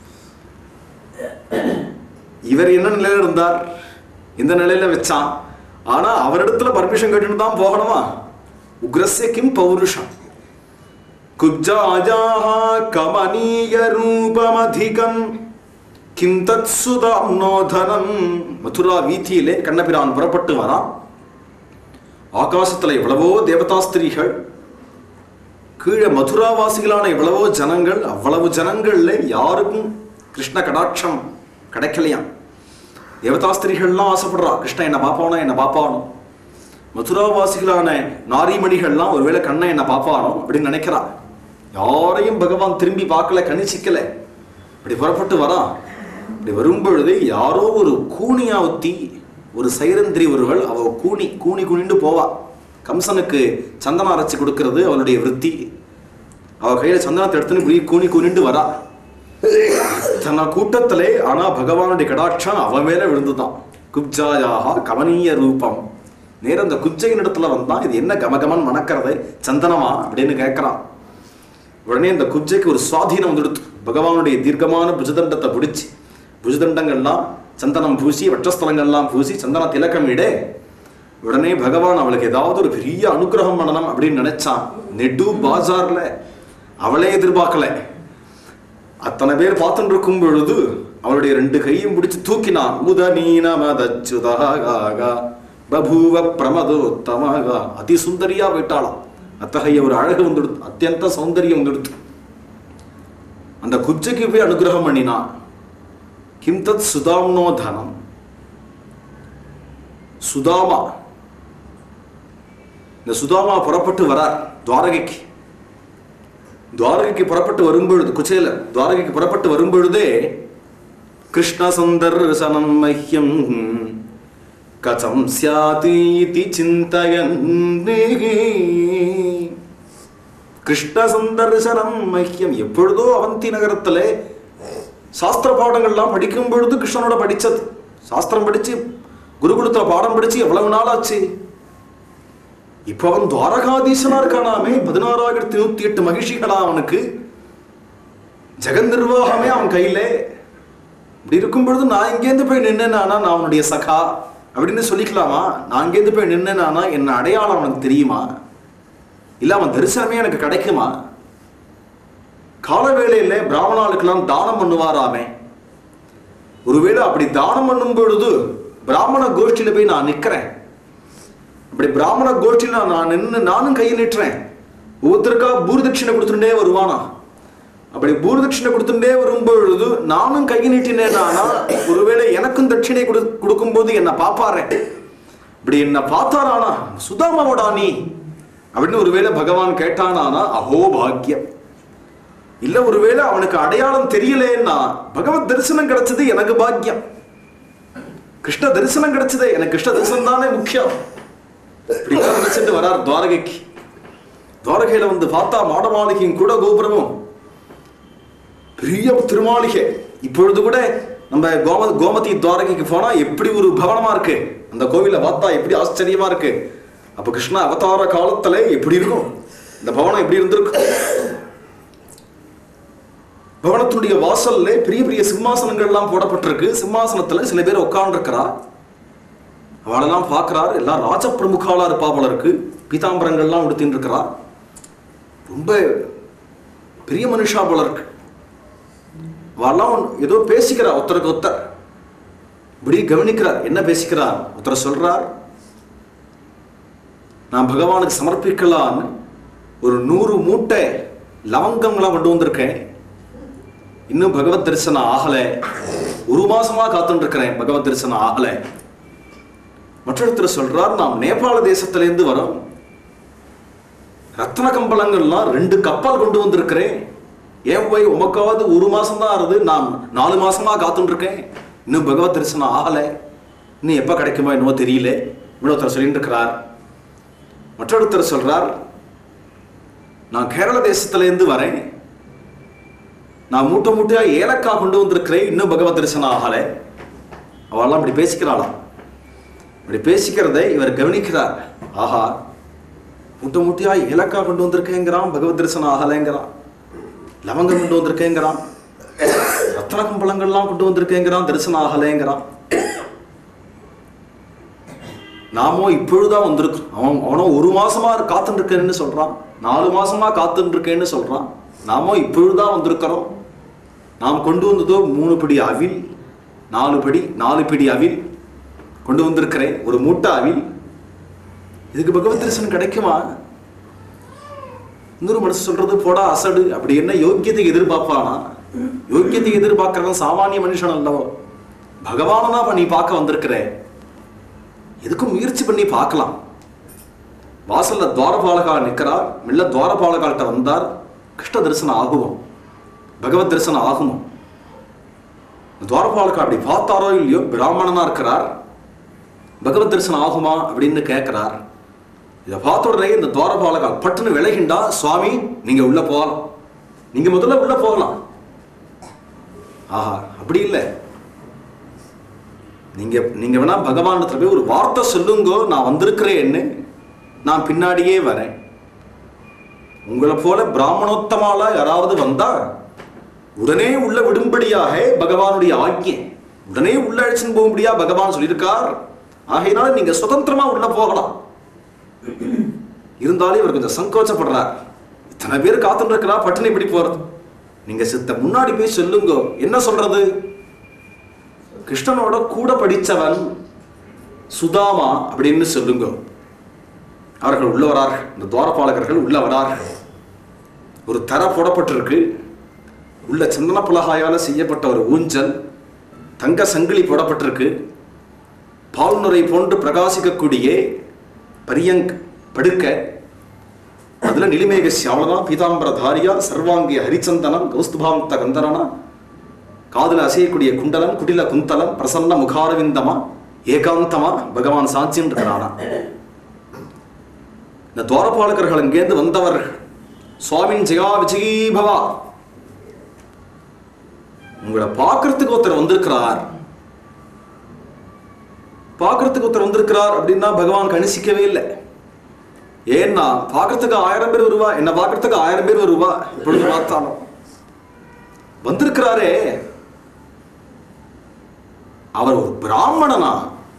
Speaker 1: இவர் என்ன நிலையில இருந்தார் இந்த நிலையில வச்சான் ஆனா அவரிடத்துல பர்மிஷன் கேட்டுட்டு தான் போகணுமா உக்ரஸ்ய கிம் பௌருஷம் குப்ஜாஜாஹ கமனீய ரூபமதிகம் கிம் தத் சுதாம்னோதனம் மதுரா வீதியிலே கண்ணபிரான் புறப்பட்டு வரான் ஆகாசத்துல எவ்வளவோ தேவதா ஸ்திரீகள் கீழே மதுராவாசிகளான எவ்வளவோ ஜனங்கள் அவ்வளவு ஜனங்கள்ல யாருக்கும் கிருஷ்ண கடாட்சம் கிடைக்கலையாம் தேவதாஸ்திரிகள்லாம் ஆசைப்படுறா கிருஷ்ணன் என்ன பாப்பானோ என்ன பாப்பானோ மதுராவாசிகளான நாரிமணிகள்லாம் ஒருவேளை கண்ணை என்ன பாப்பானோ அப்படின்னு நினைக்கிறா யாரையும் பகவான் திரும்பி பார்க்கல கணிச்சிக்கல இப்படி புறப்பட்டு வரா இப்படி வரும்பொழுது யாரோ ஒரு கூனியாவத்தி ஒரு சைரந்திரி ஒருவள் அவ கூனி கூனி குனிண்டு போவா கம்சனுக்கு சந்தனம் அரைச்சு கொடுக்கிறது அவளுடைய விருத்தி அவ கையில சந்தனத்தை எடுத்துன்னு இப்படி கூனி குனிண்டு வரா தன்ன கூட்டத்திலே ஆனா பகவானுடைய கடாட்சம் அவன் மேல விழுந்துதான் குப்ஜாயாக கவனீய ரூபம் நேரம் அந்த குப்ஜையின் இடத்துல வந்தான் இது என்ன கமகமன் மணக்கிறது சந்தனமா அப்படின்னு கேட்கறான் உடனே இந்த குப்ஜைக்கு ஒரு சுவாதீனம் வந்துடுத்து பகவானுடைய தீர்க்கமான புஜதண்டத்தை பிடிச்சி புஜதண்டங்கள்லாம் சந்தனம் பூசி வட்டஸ்தலங்கள்லாம் பூசி சந்தன திலக்கமிடே உடனே பகவான் அவளுக்கு ஏதாவது ஒரு பெரிய அனுகிரகம் பண்ணணும் அப்படின்னு நினைச்சான் நெடு பாஜார்ல அவளே எதிர்பார்க்கல அத்தனை பேர் பார்த்துட்டு இருக்கும் பொழுது அவளுடைய ரெண்டு கையும் பிடிச்சு தூக்கினான் உதநீனமதச்சுதாக பபூவ பிரமதோத்தமாக அதி சுந்தரியா போயிட்டாளாம் அத்தகைய ஒரு அழகு வந்துடுத்து அத்தியந்த சௌந்தரியம் வந்துடுத்து அந்த குப்ஜைக்கு போய் அனுகிரகம் பண்ணினான் கிம் தத் சுதாம்னோ தனம் சுதாமா இந்த சுதாமா புறப்பட்டு வரார் துவாரகைக்கு துவாரகைக்கு புறப்பட்டு வரும்பொழுது குச்சேல துவாரகைக்கு புறப்பட்டு வரும்பொழுதே கிருஷ்ண சந்தர்சனம் மஹ்யம் கச்சம் சியாதி இதி சிந்தயன் கிருஷ்ண சந்தர்சனம் மஹ்யம் எப்பொழுதோ அவந்தி நகரத்திலே சாஸ்திர பாடங்கள்லாம் படிக்கும் பொழுது கிருஷ்ணனோட படிச்சது சாஸ்திரம் படிச்சு குருகுலத்துல பாடம் படிச்சு எவ்வளவு நாள் ஆச்சு இப்ப அவன் துவாரகாதீசனா இருக்கானாமே பதினாறாயிரத்தி நூத்தி எட்டு மகிழ்ச்சிகளா அவனுக்கு ஜெகன் நிர்வாகமே அவன் கையில இப்படி இருக்கும் பொழுது நான் இங்கேருந்து போய் நின்னேனா நான் அவனுடைய சகா அப்படின்னு சொல்லிக்கலாமா நான் இங்கேருந்து போய் நின்னேனா என்ன அடையாளம் அவனுக்கு தெரியுமா இல்ல அவன் தரிசனமே எனக்கு கிடைக்குமா கால வேளையில பிராமணாளுக்கெல்லாம் தானம் பண்ணுவாராமே ஒருவேளை அப்படி தானம் பண்ணும் பொழுது பிராமண கோஷ்டியில போய் நான் நிக்கிறேன் அப்படி பிராமண கோஷ்டியில நான் நின்று நானும் கையை நீட்டுறேன் ஒவ்வொருத்தருக்கா பூர்தட்சிணை கொடுத்துட்டே வருவானா அப்படி பூர்தட்சிணை கொடுத்துட்டே வரும்பொழுது நானும் கை நீட்டினேனா ஒருவேளை எனக்கும் தட்சிணை கொடு கொடுக்கும்போது என்ன பாப்பாரே இப்படி என்ன பார்த்தாரானா சுதாமாவோடா நீ அப்படின்னு ஒருவேளை பகவான் கேட்டானானா அஹோ பாக்கியம் இல்ல ஒருவேளை அவனுக்கு அடையாளம் தெரியலேன்னா பகவத் தரிசனம் கிடைச்சது எனக்கு பாக்கியம் கிருஷ்ண தரிசனம் கிடைச்சதே எனக்கு கிருஷ்ண தரிசனம் தானே முக்கியம் இப்படி நினைச்சிட்டு வரார் துவாரகைக்கு துவாரகையில வந்து பார்த்தா மாட மாளிகையும் கூட கோபுரமும் பெரிய திருமாளிகை இப்பொழுது கூட நம்ம கோம கோமதி துவாரகைக்கு போனா எப்படி ஒரு பவனமா இருக்கு அந்த கோவில பார்த்தா எப்படி ஆச்சரியமா இருக்கு அப்ப கிருஷ்ண அவதார காலத்துல எப்படி இருக்கும் இந்த பவனம் எப்படி இருந்திருக்கும் பவனத்துடைய வாசல்ல பெரிய பெரிய சிம்மாசனங்கள்லாம் போடப்பட்டிருக்கு சிம்மாசனத்துல சில பேர் உட்கார்ந்துருக்கிறா அவளெல்லாம் பார்க்கறார் எல்லாம் ராஜ பிரமுகாலா இருப்பா போல இருக்கு பீதாம்பரங்கள்லாம் உடுத்தின்னு இருக்கிறா ரொம்ப பெரிய மனுஷா போல இருக்கு அவெல்லாம் ஏதோ பேசிக்கிறா ஒருத்தருக்கு ஒருத்தர் இப்படி கவனிக்கிறார் என்ன பேசிக்கிறார் ஒருத்தர் சொல்றார் நான் பகவானுக்கு சமர்ப்பிக்கலான்னு ஒரு நூறு மூட்டை லவங்கம்லாம் கொண்டு வந்திருக்கேன் இன்னும் பகவத் தரிசனம் ஆகல ஒரு மாசமா காத்துட்டு இருக்கிறேன் பகவத் தரிசனம் ஆகல மற்றொருத்தர் சொல்றார் நாம் நேபாள தேசத்திலேருந்து வரோம் ரத்ன கம்பளங்கள்லாம் ரெண்டு கப்பல் கொண்டு வந்திருக்கிறேன் ஏன் போய் உமக்காவது ஒரு மாசம் தான் ஆறுது நான் நாலு மாசமா காத்துட்டு இருக்கேன் இன்னும் பகவத் தரிசனம் ஆகல இன்னும் எப்ப கிடைக்குமோ என்னவோ தெரியல இன்னொருத்தர் சொல்லிட்டு இருக்கிறார் மற்றொருத்தர் சொல்றார் நான் கேரள தேசத்திலேருந்து வரேன் நான் மூட்டை மூட்டையா ஏலக்காய் கொண்டு வந்திருக்கிறேன் இன்னும் பகவத் தரிசனம் ஆகல அவெல்லாம் அப்படி பேசிக்கிறாளாம் அப்படி பேசிக்கிறதை இவர் கவனிக்கிறார் ஆஹா மூட்டை மூட்டையா ஏலக்காய் கொண்டு வந்திருக்கேங்கிறான் பகவத் தரிசனம் ஆகலைங்கிறான் லவங்கம் கொண்டு வந்திருக்கேங்கிறான் ரத்ன கம்பளங்கள்லாம் கொண்டு வந்திருக்கேங்கிறான் தரிசனம் ஆகலைங்கிறான் நாமோ இப்பொழுதுதான் வந்திருக்கோம் அவன் அவனோ ஒரு மாசமா காத்துட்டு இருக்கேன்னு சொல்றான் நாலு மாசமா காத்துட்டு இருக்கேன்னு சொல்றான் நாமோ இப்பொழுதுதான் வந்திருக்கிறோம் நாம் கொண்டு வந்ததோ மூணு படி அவில் நாலு படி நாலு பிடி அவில் கொண்டு வந்திருக்கிறேன் ஒரு மூட்டை அவில் இதுக்கு பகவத் தரிசனம் கிடைக்குமா இன்னொரு மனசு சொல்றது போடா அசடு அப்படி என்ன யோக்கியத்தை எதிர்பார்ப்பானா யோக்கியத்தை எதிர்பார்க்கறவன் சாமானிய மனுஷன் அல்லவோ பகவானனா நீ பார்க்க வந்திருக்கிற எதுக்கும் முயற்சி பண்ணி பார்க்கலாம் வாசல்ல துவாரபாலகா நிற்கிறார் மெல்ல துவாரபாலகால்கிட்ட வந்தார் கிருஷ்ண தரிசனம் ஆகுமோ பகவத் தரிசனம் ஆகுமோ துவாரபாலகா அப்படி பார்த்தாரோ இல்லையோ பிராமணனா இருக்கிறார் பகவத் தரிசனம் ஆகுமா அப்படின்னு கேட்கிறார் இதை பார்த்த உடனே இந்த துவாரபாலகா பட்டுன்னு விலகிண்டா சுவாமி நீங்க உள்ள போகலாம் நீங்க முதல்ல உள்ள போகலாம் ஆஹா அப்படி இல்லை நீங்க நீங்க வேணா பகவானிடத்துல போய் ஒரு வார்த்தை சொல்லுங்கோ நான் வந்திருக்கிறேன்னு நான் பின்னாடியே வரேன் உங்களை போல பிராமணோத்தமாலா யாராவது வந்தா உடனே உள்ள விடும்படியாக பகவானுடைய ஆக்கிய உடனே உள்ள அழைச்சுன்னு போகும்படியா பகவான் சொல்லியிருக்கார் ஆகையினால நீங்க சுதந்திரமா உள்ள போகலாம் இருந்தாலும் இவர் கொஞ்சம் சங்கோச்சப்படுறார் இத்தனை பேர் காத்துட்டு இருக்கிறா பட்டினி இப்படி போறது நீங்க சித்த முன்னாடி போய் சொல்லுங்க என்ன சொல்றது கிருஷ்ணனோட கூட படிச்சவன் சுதாமா அப்படின்னு சொல்லுங்க அவர்கள் உள்ள வரார்கள் இந்த துவாரபாலகர்கள் உள்ள வரார்கள் ஒரு தர போடப்பட்டிருக்கு உள்ள சந்தன பலகாயால செய்யப்பட்ட ஒரு ஊஞ்சல் தங்க சங்கிலி போடப்பட்டிருக்கு பால் நுரை போன்று பிரகாசிக்கக்கூடிய பரியங் படுக்க அதுல நிலிமேக சியாவலனா பீதாம்பர தாரியா சர்வாங்கிய ஹரிச்சந்தனம் கௌஸ்துபாந்த கந்தரனா காதுல அசையக்கூடிய குண்டலம் குடில குந்தலம் பிரசன்ன முகாரவிந்தமா ஏகாந்தமா பகவான் சாட்சின்னு இருக்கிறானா இந்த துவாரபாலகர்கள் அங்கேருந்து வந்தவர் சுவாமின் ஜெயா விஜயீ பவா உங்களை பார்க்கறதுக்கு ஒருத்தர் வந்திருக்கிறார் பார்க்கறதுக்கு ஒருத்தர் வந்திருக்கிறார் அப்படின்னா பகவான் கணிசிக்கவே இல்லை ஏன்னா பார்க்கறதுக்கு ஆயிரம் பேர் வருவா என்ன பார்க்கறதுக்கு ஆயிரம் பேர் வருவா இப்பொழுது பார்த்தாலும் வந்திருக்கிறாரே அவர் ஒரு பிராமணனா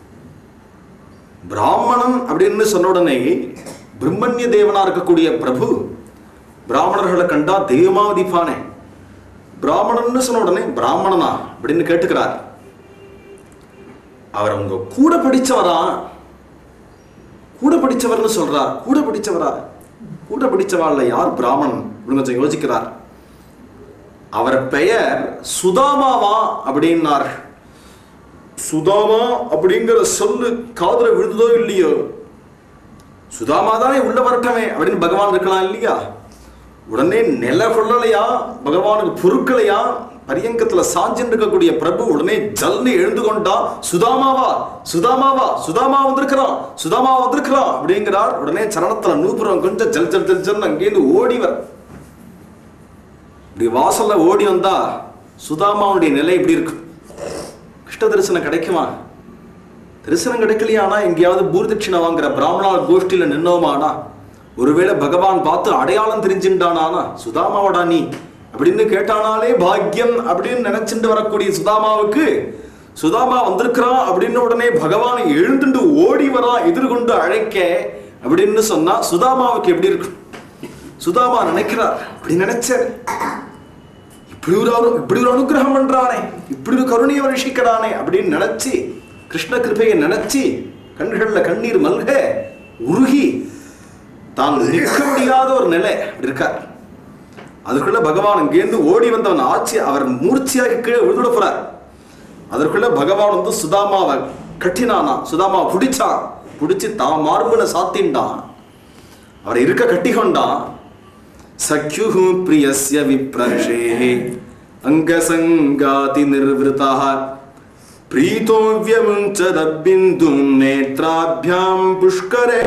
Speaker 1: பிராமணன் அப்படின்னு சொன்ன உடனே பிரம்மண்ய தேவனா இருக்கக்கூடிய பிரபு பிராமணர்களை கண்டா தெய்வமா மதிப்பானே பிராமணன்னு சொன்ன உடனே பிராமணனா அப்படின்னு கேட்டுக்கிறார் அவர் உங்க கூட படிச்சவரா கூட படிச்சவர்னு சொல்றார் கூட படிச்சவரா கூட படிச்சவாள்ல யார் பிராமணன் அப்படின்னு கொஞ்சம் யோசிக்கிறார் அவர் பெயர் சுதாமாவா அப்படின்னார் சுதாமா அப்படிங்கிற சொல்லு காதுல விழுந்ததோ இல்லையோ சுதாமா தானே உள்ள வரட்டமே அப்படின்னு பகவான் இருக்கலாம் இல்லையா உடனே நில கொள்ளலையா பகவானுக்கு பொருட்களையா பரியங்கத்துல சாஞ்சின்னு இருக்கக்கூடிய பிரபு உடனே ஜல்னு எழுந்து கொண்டா சுதாமாவா சுதாமாவா சுதாமா வந்திருக்கிறான் சுதாமா வந்திருக்கிறான் அப்படிங்கிறார் உடனே சரணத்துல நூபுரம் கொஞ்சம் ஜல் ஜல் ஜல் ஜல் அங்கேருந்து ஓடி வர இப்படி வாசல்ல ஓடி வந்தா சுதாமாவுடைய நிலை இப்படி இருக்கு கிருஷ்ண தரிசனம் கிடைக்குமா தரிசனம் கிடைக்கலையானா எங்கேயாவது பூர்தட்சிணை வாங்குற பிராமணா கோஷ்டியில நின்னோமானா ஒருவேளை பகவான் பார்த்து அடையாளம் தெரிஞ்சுட்டானா சுதாமாவடா நீ அப்படின்னு கேட்டானாலே பாக்கியம் அப்படின்னு நினைச்சுட்டு வரக்கூடிய சுதாமாவுக்கு சுதாமா வந்திருக்கிறான் அப்படின்னு உடனே பகவான் எழுந்துட்டு ஓடி வரா எதிர்கொண்டு அழைக்க அப்படின்னு சொன்னா சுதாமாவுக்கு எப்படி இருக்கும் சுதாமா நினைக்கிறார் அப்படி நினைச்சார் இப்படி ஒரு அனு- இப்படி ஒரு அனுகிரகம் பண்றானே இப்படி ஒரு கருணையை வருஷிக்கிறானே அப்படின்னு நினைச்சு கிருஷ்ண கிருபையை நினைச்சு கண்கள்ல கண்ணீர் மல்க உருகி தான் நிற்க முடியாத ஒரு நிலை அப்படி இருக்கார் அதுக்குள்ள பகவான் அங்கேருந்து ஓடி வந்தவன் ஆட்சி அவர் மூர்ச்சியாக கீழே விழுந்துட போறார் அதற்குள்ள பகவான் வந்து சுதாமாவை கட்டினானா சுதாமாவை பிடிச்சான் பிடிச்சு தான் மார்புல சாத்தின்டான் அவர் இருக்க கட்டிக்கொண்டான் சக்யு பிரியஸ்ய விப்ரஷே அங்கசங்காதி நிர்வൃതः பிரீதோவ்யமுஞ்சதபிந்தும் நேத்ராபியாம் புஷ்கரேண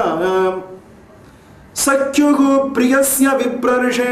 Speaker 1: சக்யு பிரியஸ்ய விப்ரஷே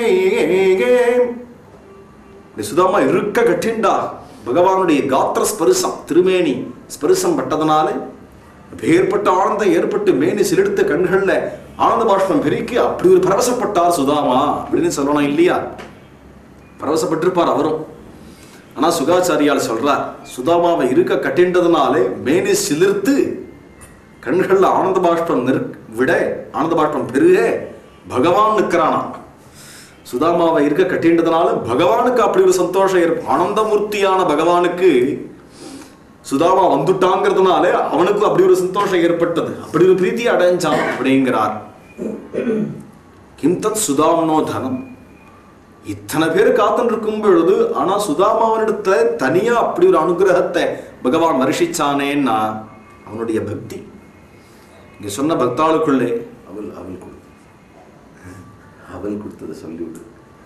Speaker 1: இப்படி சுதாமா இருக்க கட்டிண்டா பகவானுடைய காத்திர ஸ்பரிசம் திருமேனி ஸ்பரிசம் பட்டதனால ஏற்பட்ட ஆனந்தம் ஏற்பட்டு மேனி சிலிர்த்த கண்கள்ல ஆனந்த பாஷ்பம் பெருக்கி அப்படி ஒரு பரவசப்பட்டார் சுதாமா அப்படின்னு சொல்லணும் இல்லையா பரவசப்பட்டிருப்பார் அவரும் ஆனா சுகாச்சாரியால் சொல்றார் சுதாமாவை இருக்க கட்டின்றதுனாலே மேனி சிலிர்த்து கண்கள்ல ஆனந்த பாஷ்பம் நிற் விட ஆனந்த பாஷ்பம் பெருக பகவான் நிற்கிறானா சுதாமாவை இருக்க கட்டின்றதுனால பகவானுக்கு அப்படி ஒரு சந்தோஷம் ஏற்ப ஆனந்தமூர்த்தியான பகவானுக்கு சுதாமா வந்துட்டாங்கிறதுனால அவனுக்கு அப்படி ஒரு சந்தோஷம் ஏற்பட்டது அப்படி ஒரு பிரீத்தி அடைஞ்சான் அப்படிங்கிறார் கிம் தத் சுதாம்னோ தனம் இத்தனை பேர் காத்துட்டு இருக்கும் பொழுது ஆனா சுதாமாவனிடத்துல தனியா அப்படி ஒரு அனுகிரகத்தை பகவான் வருஷிச்சானேன்னா அவனுடைய பக்தி இங்க சொன்ன பக்தாளுக்குள்ளே அவள் அவள் கொடு அவள் கொடுத்ததை சொல்லிவிடு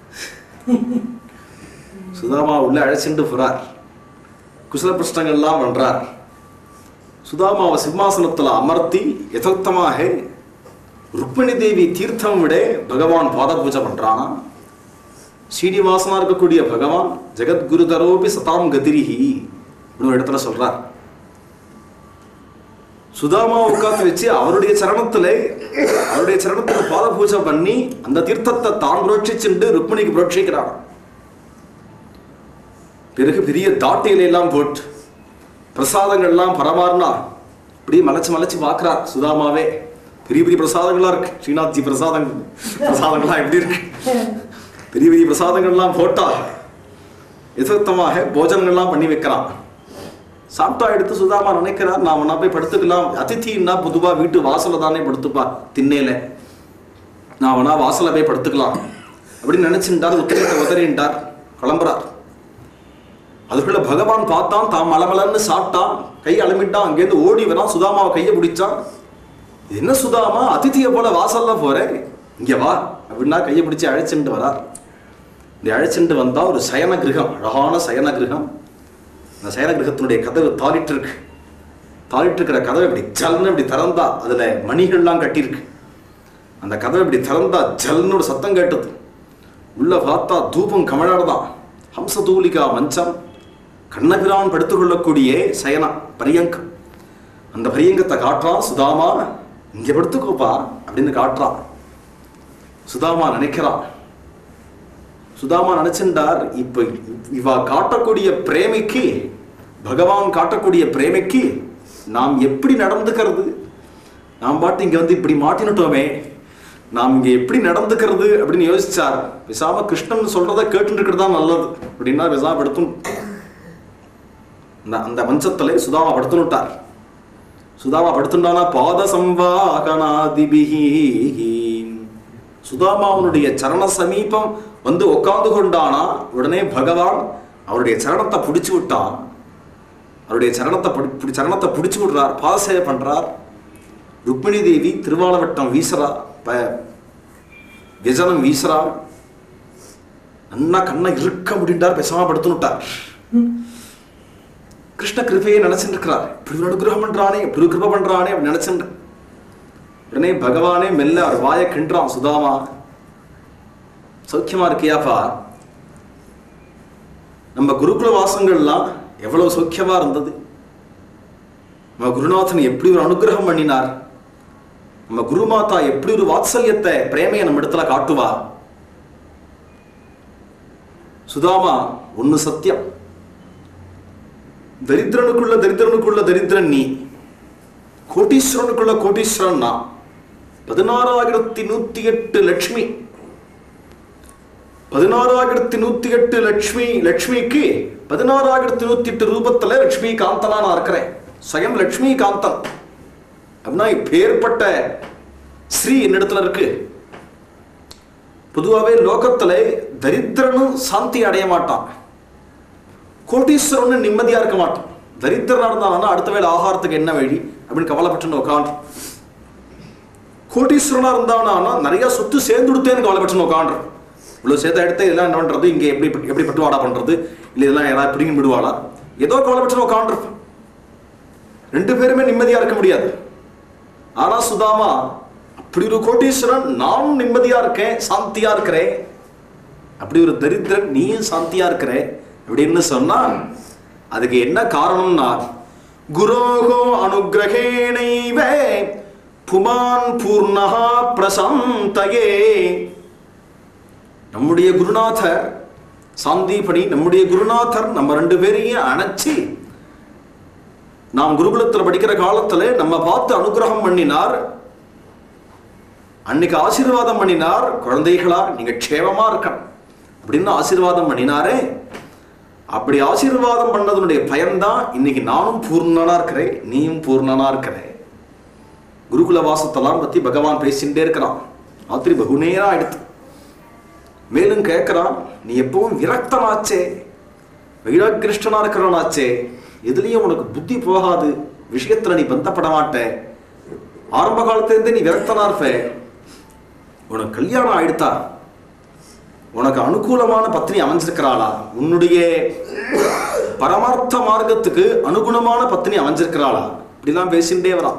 Speaker 1: சுதாமா உள்ள அழைச்சிட்டு போறார் குசல பிரஷ்னங்கள்லாம் பண்றார் சுதாமாவை சிம்மாசனத்துல அமர்த்தி யதார்த்தமாக ருக்மிணி தேவி தீர்த்தம் விட பகவான் பாத பூஜை பண்றானா ஸ்ரீனிவாசனா இருக்கக்கூடிய பகவான் ஜெகத்குருதரோபி சதாம் கதிரிஹி அப்படின்னு ஒரு இடத்துல சொல்றார் சுதாமா உட்காந்து வச்சு அவருடைய சரணத்துல அவருடைய சரணத்துல பாத பூஜை பண்ணி அந்த தீர்த்தத்தை தான் புரோட்சிச்சுண்டு ருக்மிணிக்கு புரோட்சிக்கிறான் பிறகு பெரிய தாட்டையில எல்லாம் போட்டு பிரசாதங்கள்லாம் பரமாறினா இப்படி மலைச்சு மலைச்சு பார்க்கறார் சுதாமாவே பெரிய பெரிய பிரசாதங்களா இருக்கு ஸ்ரீநாத்ஜி பிரசாதங்கள் பிரசாதங்கள்லாம் எப்படி இருக்கு பெரிய பெரிய பிரசாதங்கள்லாம் போட்டா யதார்த்தமாக போஜனங்கள்லாம் பண்ணி வைக்கிறான் சாப்பிட்டா எடுத்து சுதாமா நினைக்கிறார் நான் வேணா போய் படுத்துக்கலாம் அதித்தின்னா பொதுவா வீட்டு வாசல்ல தானே படுத்துப்பா திண்ணையில நான் வேணா வாசல்ல போய் படுத்துக்கலாம் அப்படின்னு நினைச்சுட்டார் உத்தரத்தை உதறின்ட்டார் கிளம்புறார் அதுக்குள்ள பகவான் பார்த்தான் தான் மலமலன்னு சாப்பிட்டான் கை அலமிட்டான் அங்கேருந்து ஓடி வரான் சுதாமாவை கையை பிடிச்சான் இது என்ன சுதாமா அதித்தியை போல வாசல்ல போறேன் இங்க வா அப்படின்னா கையை பிடிச்சு அழைச்சிட்டு வரார் இந்த அழைச்சிட்டு வந்தா ஒரு சயன கிரகம் அழகான சயன கிரகம் அந்த சயன கிரகத்தினுடைய கதவு தாளிட்டு இருக்கு தாளிட்டு இருக்கிற கதவை இப்படி ஜல்னு இப்படி திறந்தா அதுல மணிகள்லாம் கட்டியிருக்கு அந்த கதவை இப்படி திறந்தா ஜல்னு ஒரு சத்தம் கேட்டது உள்ள பார்த்தா தூபம் கமழாடுதான் ஹம்சதூலிகா மஞ்சம் கண்ணபிரான் படுத்துக்கொள்ளக்கூடிய சயனா பரியங்கம் அந்த பரியங்கத்தை காட்டுறான் சுதாமா இங்க படுத்துக்கோப்பா அப்படின்னு காட்டுறான் சுதாமா நினைக்கிறான் சுதாமா நினைச்சிருந்தார் இப்ப இவ காட்டக்கூடிய பிரேமைக்கு பகவான் காட்டக்கூடிய பிரேமைக்கு நாம் எப்படி நடந்துக்கிறது நாம் பாட்டு இங்க வந்து இப்படி மாட்டினுட்டோமே நாம் இங்க எப்படி நடந்துக்கிறது அப்படின்னு யோசிச்சார் விசாம கிருஷ்ணன் சொல்றத கேட்டு இருக்கிறது தான் நல்லது அப்படின்னா விசாம படுத்தும் அந்த அந்த மஞ்சத்துல சுதாமா படுத்துனுட்டார் சுதாமா படுத்துட்டானா பாத சம்வாகனாதிபிஹி சுதாமாவனுடைய சரண சமீபம் வந்து உட்கார்ந்து கொண்டானா உடனே பகவான் அவருடைய சரணத்தை பிடிச்சு விட்டான் அவருடைய சரணத்தை பிடி- பிடி- சரணத்தை பிடிச்சு விடுறார் பாதசேவை பண்றார் ருக்மிணி தேவி திருவாலவட்டம் வீசுறா ப விஜனம் வீசுறா நன்னா கண்ணை இருக்க முடிந்தார் பேசாம படுத்துனுட்டார் கிருஷ்ண கிருபையை நினைச்சுட்டு இருக்கிறார் இப்படி ஒரு அனுகிரகம் பண்றானே இப்படி ஒரு கிருபை பண்றானே அப்படி நினைச்சுட்டு உடனே பகவானே மெல்ல அவர் வாயை கின்றான் சுதாமா சௌக்கியமா இருக்கியாப்பா நம்ம குருகுல வாசங்கள்லாம் எவ்வளவு சௌக்கியமா இருந்தது நம்ம குருநாதன் எப்படி ஒரு அனுகிரகம் பண்ணினார் நம்ம குருமாதா எப்படி ஒரு வாத்சல்யத்தை பிரேமையை நம்ம இடத்துல காட்டுவா சுதாமா ஒன்னு சத்தியம் தரித்திரனுக்குள்ள தரித்திரனுக்குள்ள தரித்திரன் நீ கோட்டீஸ்வரனுக்குள்ள கோட்டீஸ்வரன் நான் பதினாறாயிரத்தி நூத்தி எட்டு லட்சுமி பதினாறாயிரத்தி நூத்தி எட்டு லட்சுமி லட்சுமிக்கு பதினாறாயிரத்தி நூத்தி எட்டு ரூபத்துல லட்சுமி காந்தனா நான் இருக்கிறேன் ஸ்வயம் லட்சுமி காந்தன் அப்படின்னா இப்பேற்பட்ட ஸ்ரீ என்னிடத்துல இருக்கு பொதுவாகவே லோகத்துல தரித்திரனும் சாந்தி அடைய மாட்டான் கோட்டீஸ்வரன் நிம்மதியா இருக்க மாட்டான் தரித்திரனா இருந்தானா அடுத்த வேளை ஆகாரத்துக்கு என்ன வழி அப்படின்னு கவலைப்பட்டு உட்காந்து கோட்டீஸ்வரனா இருந்தானா நிறைய சொத்து சேர்ந்து கொடுத்தேன்னு கவலைப்பட்டு உட்காந்துரு இவ்வளவு சேர்த்த எடுத்து இதெல்லாம் என்ன பண்றது இங்க எப்படி எப்படி பட்டுவாடா பண்றது இல்ல இதெல்லாம் ஏதாவது பிடிங்கி விடுவாளா ஏதோ கவலைப்பட்டு உட்காந்துருப்பான் ரெண்டு பேருமே நிம்மதியா இருக்க முடியாது ஆனா சுதாமா அப்படி ஒரு கோட்டீஸ்வரன் நானும் நிம்மதியா இருக்கேன் சாந்தியா இருக்கிறேன் அப்படி ஒரு தரித்திரன் நீயும் சாந்தியா இருக்கிற அப்படின்னு சொன்னா அதுக்கு என்ன காரணம்னா குரோகோ அனுகிரகேணைவ புமான் பூர்ணஹா பிரசந்தயே நம்முடைய குருநாதர் சாந்தீபனி நம்முடைய குருநாதர் நம்ம ரெண்டு பேரையும் அணைச்சி நாம் குருகுலத்துல படிக்கிற காலத்துல நம்ம பார்த்து அனுகிரகம் பண்ணினார் அன்னைக்கு ஆசீர்வாதம் பண்ணினார் குழந்தைகளா நீங்க க்ஷேமமா இருக்கணும் அப்படின்னு ஆசீர்வாதம் பண்ணினாரே அப்படி ஆசீர்வாதம் பண்ணதனுடைய பயன்தான் இன்னைக்கு நானும் பூர்ணனா இருக்கிறேன் நீயும் பூர்ணனா இருக்கிற குருகுல வாசத்தெல்லாம் பத்தி பகவான் பேசிட்டே இருக்கிறான் ராத்திரி பகு நேரம் ஆயிடுத்து மேலும் கேட்கிறான் நீ எப்பவும் விரக்தனாச்சே வைராக்கிருஷ்டனா இருக்கிறவனாச்சே எதுலயும் உனக்கு புத்தி போகாது விஷயத்துல நீ பந்தப்பட மாட்ட ஆரம்ப காலத்திலிருந்தே நீ விரக்தனா இருப்ப உனக்கு கல்யாணம் ஆயிடுத்தா உனக்கு அனுகூலமான பத்னி அமைஞ்சிருக்கிறாளா உன்னுடைய பரமார்த்த மார்க்கத்துக்கு அனுகுணமான பத்னி அமைஞ்சிருக்கிறாளா இப்படிலாம் பேசிட்டே வரான்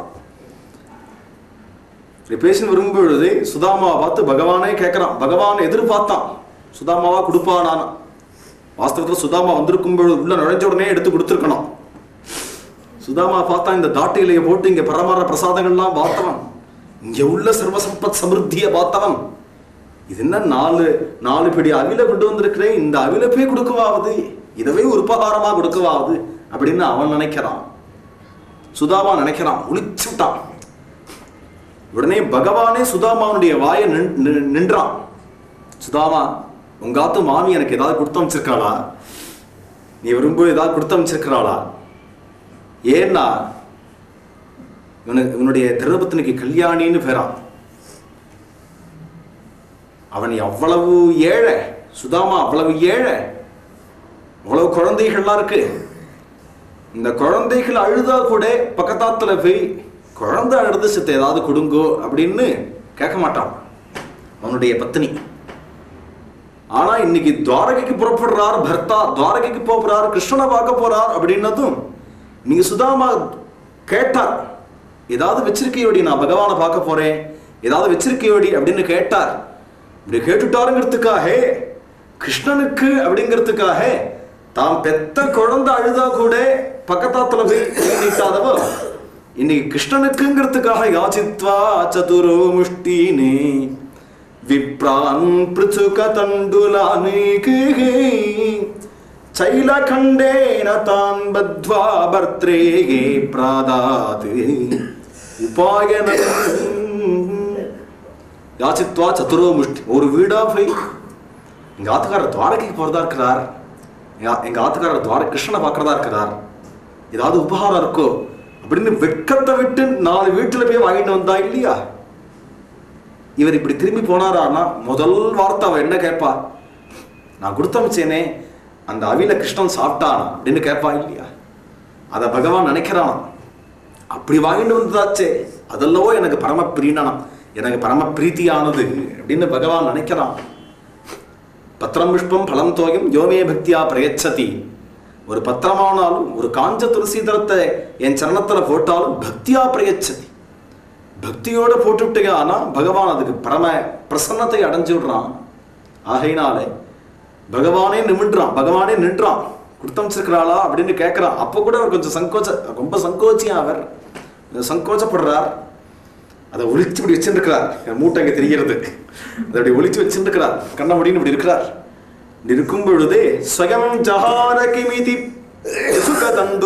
Speaker 1: இப்படி பேசின்னு வரும்பொழுது சுதாமாவை பார்த்து பகவானே கேட்கறான் பகவான் எதிர்பார்த்தான் சுதாமாவா கொடுப்பானான் வாஸ்தவத்தில் சுதாமா வந்திருக்கும் பொழுது உள்ள நுழைஞ்ச உடனே எடுத்து கொடுத்துருக்கணும் சுதாமா பார்த்தா இந்த தாட்டு இலையை போட்டு இங்க பரமார பிரசாதங்கள்லாம் பார்த்தவன் இங்க உள்ள சர்வசம்பத் சமிருத்தியை பார்த்தவன் இது என்ன நாலு நாலு பிடி அவில கொண்டு வந்திருக்கிறேன் இந்த அவில போய் கொடுக்கவாவது இதவே ஒரு உபகாரமா கொடுக்கவாவது அப்படின்னு அவன் நினைக்கிறான் சுதாமா நினைக்கிறான் ஒளிச்சுட்டான் உடனே பகவானே சுதாமாவுடைய வாயை நின்- நின்- நின்றான் சுதாமா உங்க ஆத்து மாமி எனக்கு ஏதாவது கொடுத்து அமைச்சிருக்காளா நீ விரும்ப ஏதாவது கொடுத்து அமைச்சிருக்கிறாளா ஏன்னா இவனுக்கு இவனுடைய திருபத்தினிக்கு கல்யாணின்னு பேரான் அவன் அவ்வளவு ஏழை சுதாமா அவ்வளவு ஏழை அவ்வளவு குழந்தைகள்லாம் இருக்கு இந்த குழந்தைகள் அழுதா கூட பக்கத்தாத்துல போய் குழந்தை அழுது சித்த ஏதாவது கொடுங்கோ அப்படின்னு கேட்க மாட்டான் அவனுடைய பத்தினி ஆனா இன்னைக்கு துவாரகைக்கு புறப்படுறார் பர்த்தா துவாரகைக்கு போறார் கிருஷ்ணனை பார்க்க போறார் அப்படின்னதும் நீங்க சுதாமா கேட்டார் ஏதாவது வச்சிருக்கையோடி நான் பகவானை பார்க்க போறேன் ஏதாவது வச்சிருக்கையோடி அப்படின்னு கேட்டார் இப்படி கேட்டுட்டாருங்கிறதுக்காக கிருஷ்ணனுக்கு அப்படிங்கிறதுக்காக தாம் பெத்த குழந்தை அழுதா கூட பக்கத்தாத்துல போய் நீட்டாதவ இன்னைக்கு கிருஷ்ணனுக்குங்கிறதுக்காக யாச்சித்வா சதுரோ முஷ்டினே விப்ரான் பிருச்சுக தண்டுலானேகே சைலகண்டேன தான் பத்வா பர்த்ரேகே பிராதாத் உபாயனம் யாச்சித்வா சதுரோ முஷ்டி ஒரு வீடா போய் எங்க ஆத்துக்காரர் துவாரகைக்கு போறதா இருக்கிறார் எங்க- எங்க ஆத்துக்காரர் துவார கிருஷ்ணனை பார்க்கறதா இருக்கிறார் ஏதாவது உபகாரம் இருக்கோ அப்படின்னு வெட்கத்தை விட்டு நாலு வீட்டுல போய் வாங்கிட்டு வந்தா இல்லையா இவர் இப்படி திரும்பி போனாரான்னா முதல் வார்த்தை அவ என்ன கேட்பா நான் கொடுத்து அமைச்சேனே அந்த அவில கிருஷ்ணன் சாப்பிட்டானா அப்படின்னு கேட்பா இல்லையா அதை பகவான் நினைக்கிறான் அப்படி வாங்கிட்டு வந்ததாச்சே அதல்லவோ எனக்கு பரம பிரியனாம் எனக்கு பரம பிரீத்தியானது அப்படின்னு பகவான் நினைக்கிறான் பத்திரம் புஷ்பம் பலம் தோயம் யோமே பக்தியா பிரயச்சதி ஒரு பத்திரமானாலும் ஒரு காஞ்ச துளசி தரத்தை என் சரணத்துல போட்டாலும் பக்தியா பிரயச்சதி பக்தியோட போட்டுவிட்டே ஆனா பகவான் அதுக்கு பரம பிரசன்னத்தை அடைஞ்சு விடுறான் ஆகையினாலே பகவானே நிமின்றான் பகவானே நின்றான் கொடுத்தமிச்சிருக்கிறாளா அப்படின்னு கேட்கிறான் அப்போ கூட அவர் கொஞ்சம் சங்கோச்ச ரொம்ப சங்கோச்சியா அவர் கொஞ்சம் சங்கோச்சப்படுறார் அதை ஒளிச்சு இப்படி வச்சுருக்கிறார் மூட்டை அங்கே தெரிகிறது அதை அப்படி ஒளிச்சு வச்சுருக்கிறார் கண்ண முடின்னு இப்படி இருக்கிறார் இப்படி இருக்கும் பொழுதே ஸ்வயம் ஜஹார கிமிதி சுக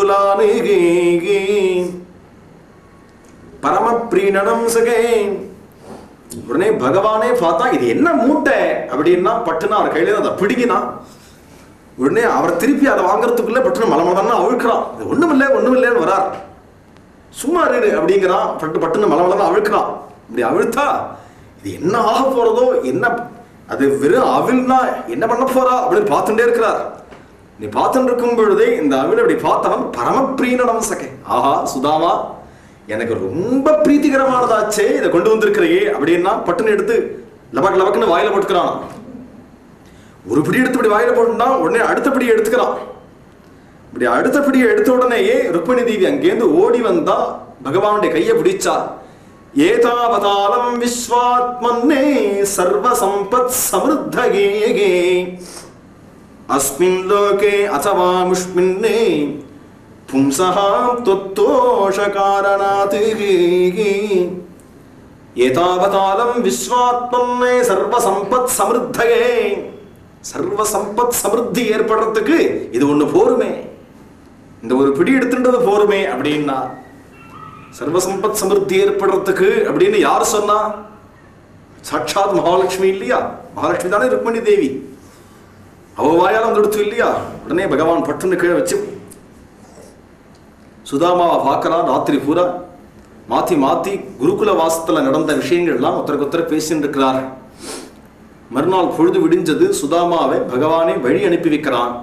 Speaker 1: பரம பிரீணனம் சகே உடனே பகவானே பார்த்தா இது என்ன மூட்டை அப்படின்னா பட்டுனா அவர் கையில அதை பிடிக்கினா உடனே அவர் திருப்பி அதை வாங்குறதுக்குள்ள பட்டுன்னு மலமலன்னு அழுக்கிறான் இது ஒண்ணுமில்லை ஒண்ணுமில்லைன்னு வரார் சும்மா இரு அப்படிங்கிறான் பட்டு பட்டுன்னு மலமலன்னு அழுக்கிறான் இப்படி அழுத்தா இது என்ன ஆக போறதோ என்ன அது வெறும் அவில்னா என்ன பண்ண போறா அப்படின்னு பார்த்துட்டே இருக்கிறார் நீ பார்த்துட்டு இருக்கும் பொழுதே இந்த அவில் அப்படி பார்த்தவன் பரமப்பிரீனடம் சகை ஆஹா சுதாமா எனக்கு ரொம்ப பிரீத்திகரமானதாச்சே இதை கொண்டு வந்திருக்கிறையே அப்படின்னா பட்டுன்னு எடுத்து லபக் லபக்குன்னு வாயில போட்டுக்கிறான் ஒரு பிடி எடுத்து இப்படி வாயில போட்டுனா உடனே அடுத்த பிடி எடுத்துக்கிறான் இப்படி அடுத்த பிடியை எடுத்த உடனேயே ருக்மிணி தேவி அங்கேருந்து ஓடி வந்தா பகவானுடைய கையை பிடிச்சா ஏதாவதாலம் விஸ்வாத்மன்னே சர்வ சம்பத் சமிருத்தகேகே அஸ்மின் லோகே அசவாமுஷ்மின்னே பும்சः त्वत्तोषकारणात् ஏதாவதாலம் விஸ்வாத்மன்னே சர்வ சம்பத் சமிருத்தகே சர்வ சம்பத் சமிருத்தி ஏற்படுறதுக்கு இது ஒண்ணு போருமே இந்த ஒரு பிடி எடுத்துன்றது போருமே அப்படின்னா சர்வ சம்பத் சமிருத்தி ஏற்படுறதுக்கு அப்படின்னு யார் சொன்னா சாட்சாத் மகாலட்சுமி இல்லையா மகாலட்சுமி தானே ருக்மணி தேவி அவ வாயால் வந்து எடுத்து இல்லையா உடனே பகவான் பட்டுன்னு கீழே வச்சு சுதாமாவை பார்க்கறான் ராத்திரி பூரா மாத்தி மாத்தி குருகுல வாசத்துல நடந்த விஷயங்கள்லாம் ஒருத்தருக்கு ஒருத்தர் பேசின்னு இருக்கிறார் மறுநாள் பொழுது விடிஞ்சது சுதாமாவை பகவானே வழி அனுப்பி வைக்கிறான்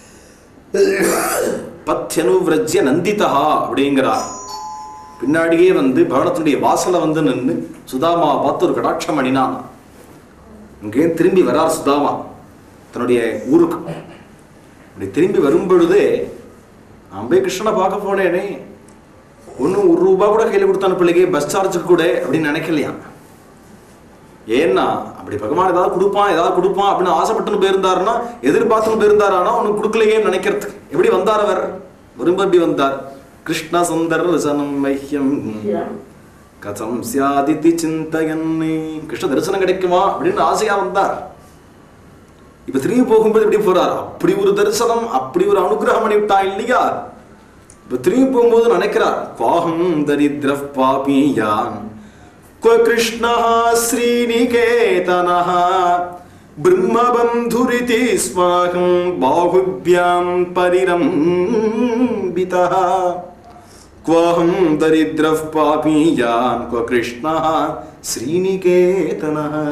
Speaker 1: பத்யனுவிரஜ்ய நந்திதா அப்படிங்கிறார் பின்னாடியே வந்து பவனத்துடைய வாசல வந்து நின்று சுதாமாவை பார்த்து ஒரு கடாட்சம் அணினான் இங்கே திரும்பி வரார் சுதாமா தன்னுடைய ஊருக்கு அப்படி திரும்பி வரும் பொழுதே நான் போய் கிருஷ்ணனை பார்க்க போனேனே ஒன்றும் ஒரு ரூபா கூட கையில் கொடுத்தான பிள்ளைக்கு பஸ் சார்ஜுக்கு கூட அப்படின்னு நினைக்கலையா ஏன்னா அப்படி பகவான் ஏதாவது கொடுப்பான் ஏதாவது கொடுப்பான் அப்படின்னு ஆசைப்பட்டுன்னு போயிருந்தாருன்னா எதிர்பார்த்துன்னு போயிருந்தாரானா உனக்கு கொடுக்கலையே நினைக்கிறதுக்கு எப்படி வந்தார் அவர் விரும்ப எப்படி வந்தார் கிருஷ்ண சுந்தர் ரசனம் மையம் கதம் சியாதிதி சிந்தயன் கிருஷ்ண தரிசனம் கிடைக்குமா அப்படின்னு ஆசையா வந்தார் இப்ப திரும்பி போகும்போது எப்படி போறார் அப்படி ஒரு தரிசனம் அப்படி ஒரு அனுகிரகம் பண்ணிவிட்டான் இல்லையா இப்ப திரும்பி போகும்போது நினைக்கிறார் பாகம் தரித்திர பாபியான் क्व कृष्णः श्रीनिकेतनः ब्रह्मबन्धुरिति स्माकं बाहुभ्यां परिरम्बितः क्वहं दरिद्रः पापीयान् क्व कृष्णः श्रीनिकेतनः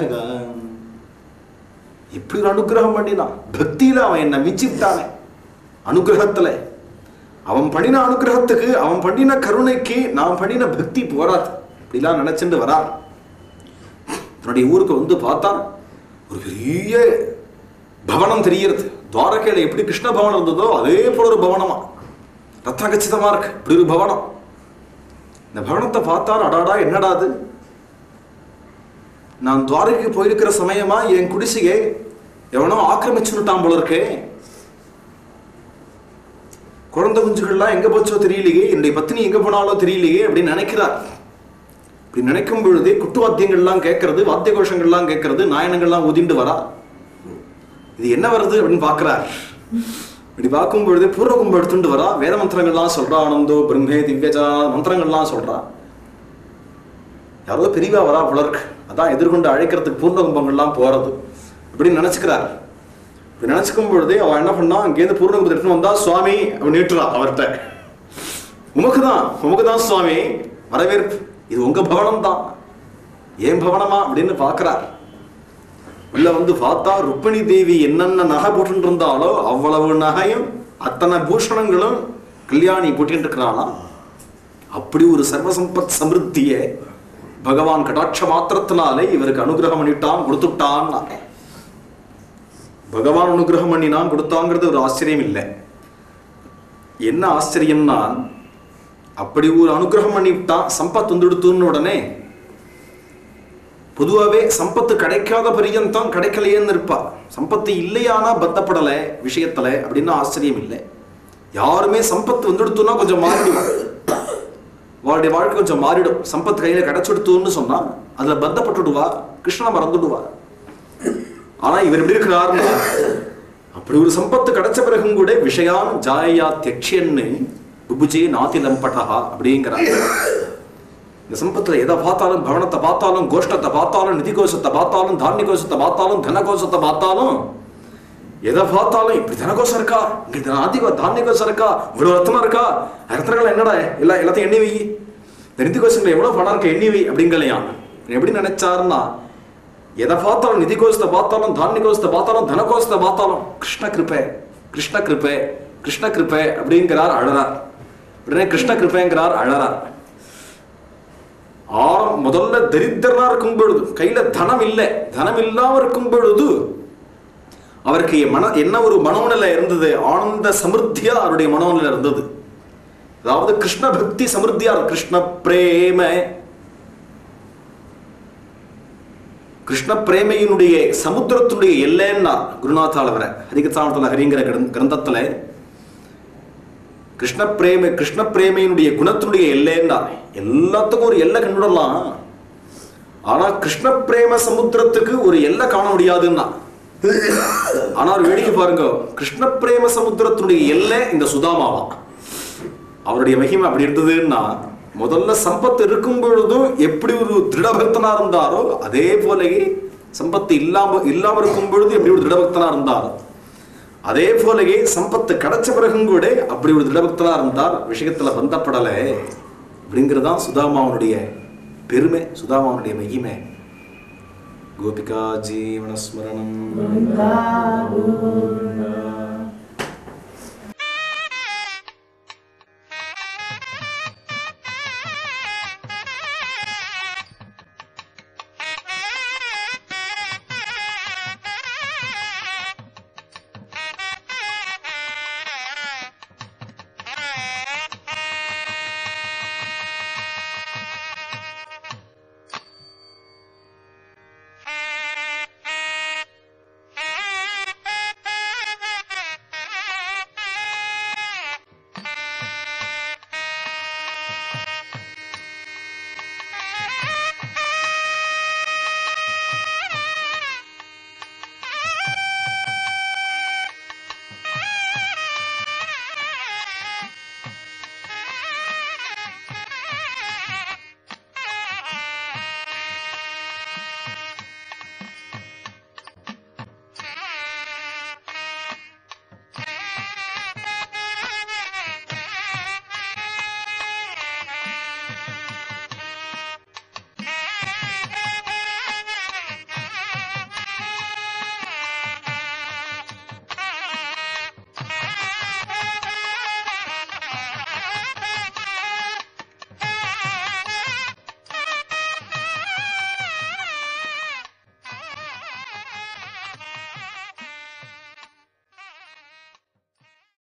Speaker 1: இப்படி ஒரு அனுகிரகம் பண்ணினான் பக்தியில அவன் என்ன மிச்சிட்டானே அனுகிரகத்துல அவன் பண்ணின அனுகிரகத்துக்கு அவன் பண்ணின கருணைக்கு நான் பண்ணின பக்தி போராது இப்படிலாம் நினைச்சுட்டு வரார் தன்னுடைய ஊருக்கு வந்து பார்த்தா ஒரு பெரிய பவனம் தெரிகிறது துவாரகையில எப்படி கிருஷ்ண பவனம் இருந்ததோ அதே போல ஒரு பவனமா ரத்னகச்சிதமா இருக்கு இப்படி ஒரு பவனம் இந்த பவனத்தை பார்த்தார் அடாடா என்னடா அது நான் துவாரகைக்கு போயிருக்கிற சமயமா என் குடிசையை எவனோ ஆக்கிரமிச்சுட்டான் போல இருக்கே குழந்தை குஞ்சுகள்லாம் எங்க போச்சோ தெரியலையே என்னுடைய பத்தினி எங்க போனாலோ தெரியலையே அப்படின்னு நினைக்கிறார் இப்படி நினைக்கும் பொழுதே குட்டுவாத்தியங்கள்லாம் கேட்கறது வாத்திய கோஷங்கள்லாம் கேட்கறது நாயனங்கள்லாம் உதிண்டு வரா இது என்ன வருது அப்படின்னு பார்க்கிறார் இப்படி பார்க்கும் பொழுதே பூர்வ கும்பம் எடுத்துட்டு வரா வேத மந்திரங்கள்லாம் சொல்றா ஆனந்தோ பிரம்மே திவ்யஜா மந்திரங்கள்லாம் சொல்றா யாரோ பெரியவா வரா புலர்க்கு அதான் எதிர்கொண்டு அழைக்கிறதுக்கு பூர்ண கும்பங்கள்லாம் போறது அப்படின்னு நினைச்சுக்கிறார் இப்படி நினைச்சுக்கும் பொழுதே அவன் என்ன பண்ணா அங்கேருந்து பூர்ண கும்பத்தை எடுத்துன்னு வந்தா சுவாமி அவன் நீட்டுறா அவர்கிட்ட உமக்கு தான் உமக்கு தான் சுவாமி வரவேற்பு இது உங்க பவனம் தான் ஏன் பவனமா அப்படின்னு பார்க்கிறார் உள்ள வந்து பார்த்தா ருக்மிணி தேவி என்னென்ன நகை போட்டுட்டு இருந்தாலோ அவ்வளவு நகையும் அத்தனை பூஷணங்களும் கல்யாணி போட்டுட்டு இருக்கிறாளாம் அப்படி ஒரு சர்வசம்பத் சமிருத்தியை பகவான் கடாட்ச மாத்திரத்தினாலே இவருக்கு அனுகிரகம் பண்ணிட்டான் கொடுத்துட்டான் பகவான் அனுகிரகம் பண்ணினான் கொடுத்தாங்கிறது ஒரு ஆச்சரியம் இல்லை என்ன ஆச்சரியம்னா அப்படி ஒரு அனுகிரகம் பண்ணிவிட்டான் சம்பத் வந்துடுத்துன்னு உடனே பொதுவாகவே சம்பத்து கிடைக்காத பரியந்தம் கிடைக்கலையேன்னு இருப்பா சம்பத்து இல்லையானா பத்தப்படலை விஷயத்துல அப்படின்னு ஆச்சரியம் இல்லை யாருமே சம்பத்து வந்துடுத்துன்னா கொஞ்சம் மாறிடுவா அவளுடைய வாழ்க்கை கொஞ்சம் மாறிடும் சம்பத் கையில கிடைச்சுடுத்துன்னு சொன்னா அதுல பந்தப்பட்டுடுவா கிருஷ்ணனை மறந்துடுவா ஆனா இவர் எப்படி இருக்கிறாருன்னா அப்படி ஒரு சம்பத்து கிடைச்ச பிறகும் கூட விஷயான் ஜாயா தியக்ஷன்னு புபுஜே நாதிலம்பட்டா அப்படிங்கிறார் இந்த சம்பத்துல எதை பார்த்தாலும் பவனத்தை பார்த்தாலும் கோஷ்டத்தை பார்த்தாலும் நிதி கோஷத்தை பார்த்தாலும் தானிய கோஷத்தை பார்த்தாலும் தன கோஷத்தை பார்த்தாலும் எதை பார்த்தாலும் இப்படி தனகோஷம் இருக்கா இங்க தானிய தானிய கோஷம் இருக்கா இவ்வளவு ரத்னம் இருக்கா ரத்னங்கள் என்னடா எல்லா எல்லாத்தையும் எண்ணி வை இந்த நிதி கோஷங்கள் எவ்வளவு பணம் இருக்கு எண்ணி வை அப்படிங்கலையா எப்படி நினைச்சாருன்னா எதை பார்த்தாலும் நிதி கோஷத்தை பார்த்தாலும் தானிய கோஷத்தை பார்த்தாலும் தனகோஷத்தை பார்த்தாலும் கிருஷ்ண கிருப்பை கிருஷ்ண கிருப்பை கிருஷ்ண கிருப்பை அப்படிங்கிறார் அழறார் உடனே கிருஷ்ண கிருப்பைங்கிறார் அழறார் ஆரம் முதல்ல தரித்திரனா இருக்கும் பொழுது கையில தனம் இல்லை தனம் இல்லாம இருக்கும் பொழுது அவருக்கு மன என்ன ஒரு மனோநிலை இருந்தது ஆனந்த சமிருத்தியா அவருடைய மனோநிலை இருந்தது அதாவது கிருஷ்ண பக்தி சமிருத்தியா இருக்கு. கிருஷ்ண பிரேம கிருஷ்ண பிரேமையினுடைய சமுத்திரத்தினுடைய எல்லைன்னா குருநாத்தால வர ஹரிகத்தானத்துல ஹரிங்கிற கிரந்த- கிரந்தத்துல கிருஷ்ண பிரேம கிருஷ்ண பிரேமையினுடைய குணத்தினுடைய எல்லைன்னா எல்லாத்துக்கும் ஒரு எல்லை கண்டுடலாம் ஆனா கிருஷ்ண பிரேம சமுத்திரத்துக்கு ஒரு எல்லை காண முடியாதுன்னா ஆனா ஒரு வேடிக்கை பாருங்க கிருஷ்ண பிரேம சமுத்திரத்தினுடைய எல்லை இந்த சுதாமாவா அவருடைய மகிமை அப்படி இருந்ததுன்னா முதல்ல சம்பத்து இருக்கும் பொழுதும் எப்படி ஒரு திருடபக்தனா இருந்தாரோ அதே போலவே சம்பத்து இல்லாம இல்லாம இருக்கும் பொழுது எப்படி ஒரு திருடபக்தனா இருந்தாரோ அதே போலவே சம்பத்து கிடைச்ச பிறகும் கூட அப்படி ஒரு திருடபக்தனா இருந்தார் விஷயத்துல பந்தப்படலை அப்படிங்கிறதான் சுதாமாவனுடைய பெருமை சுதாமாவனுடைய மகிமை கோபிகா ஜீவனஸ்மரணம்
Speaker 2: Govinda Govinda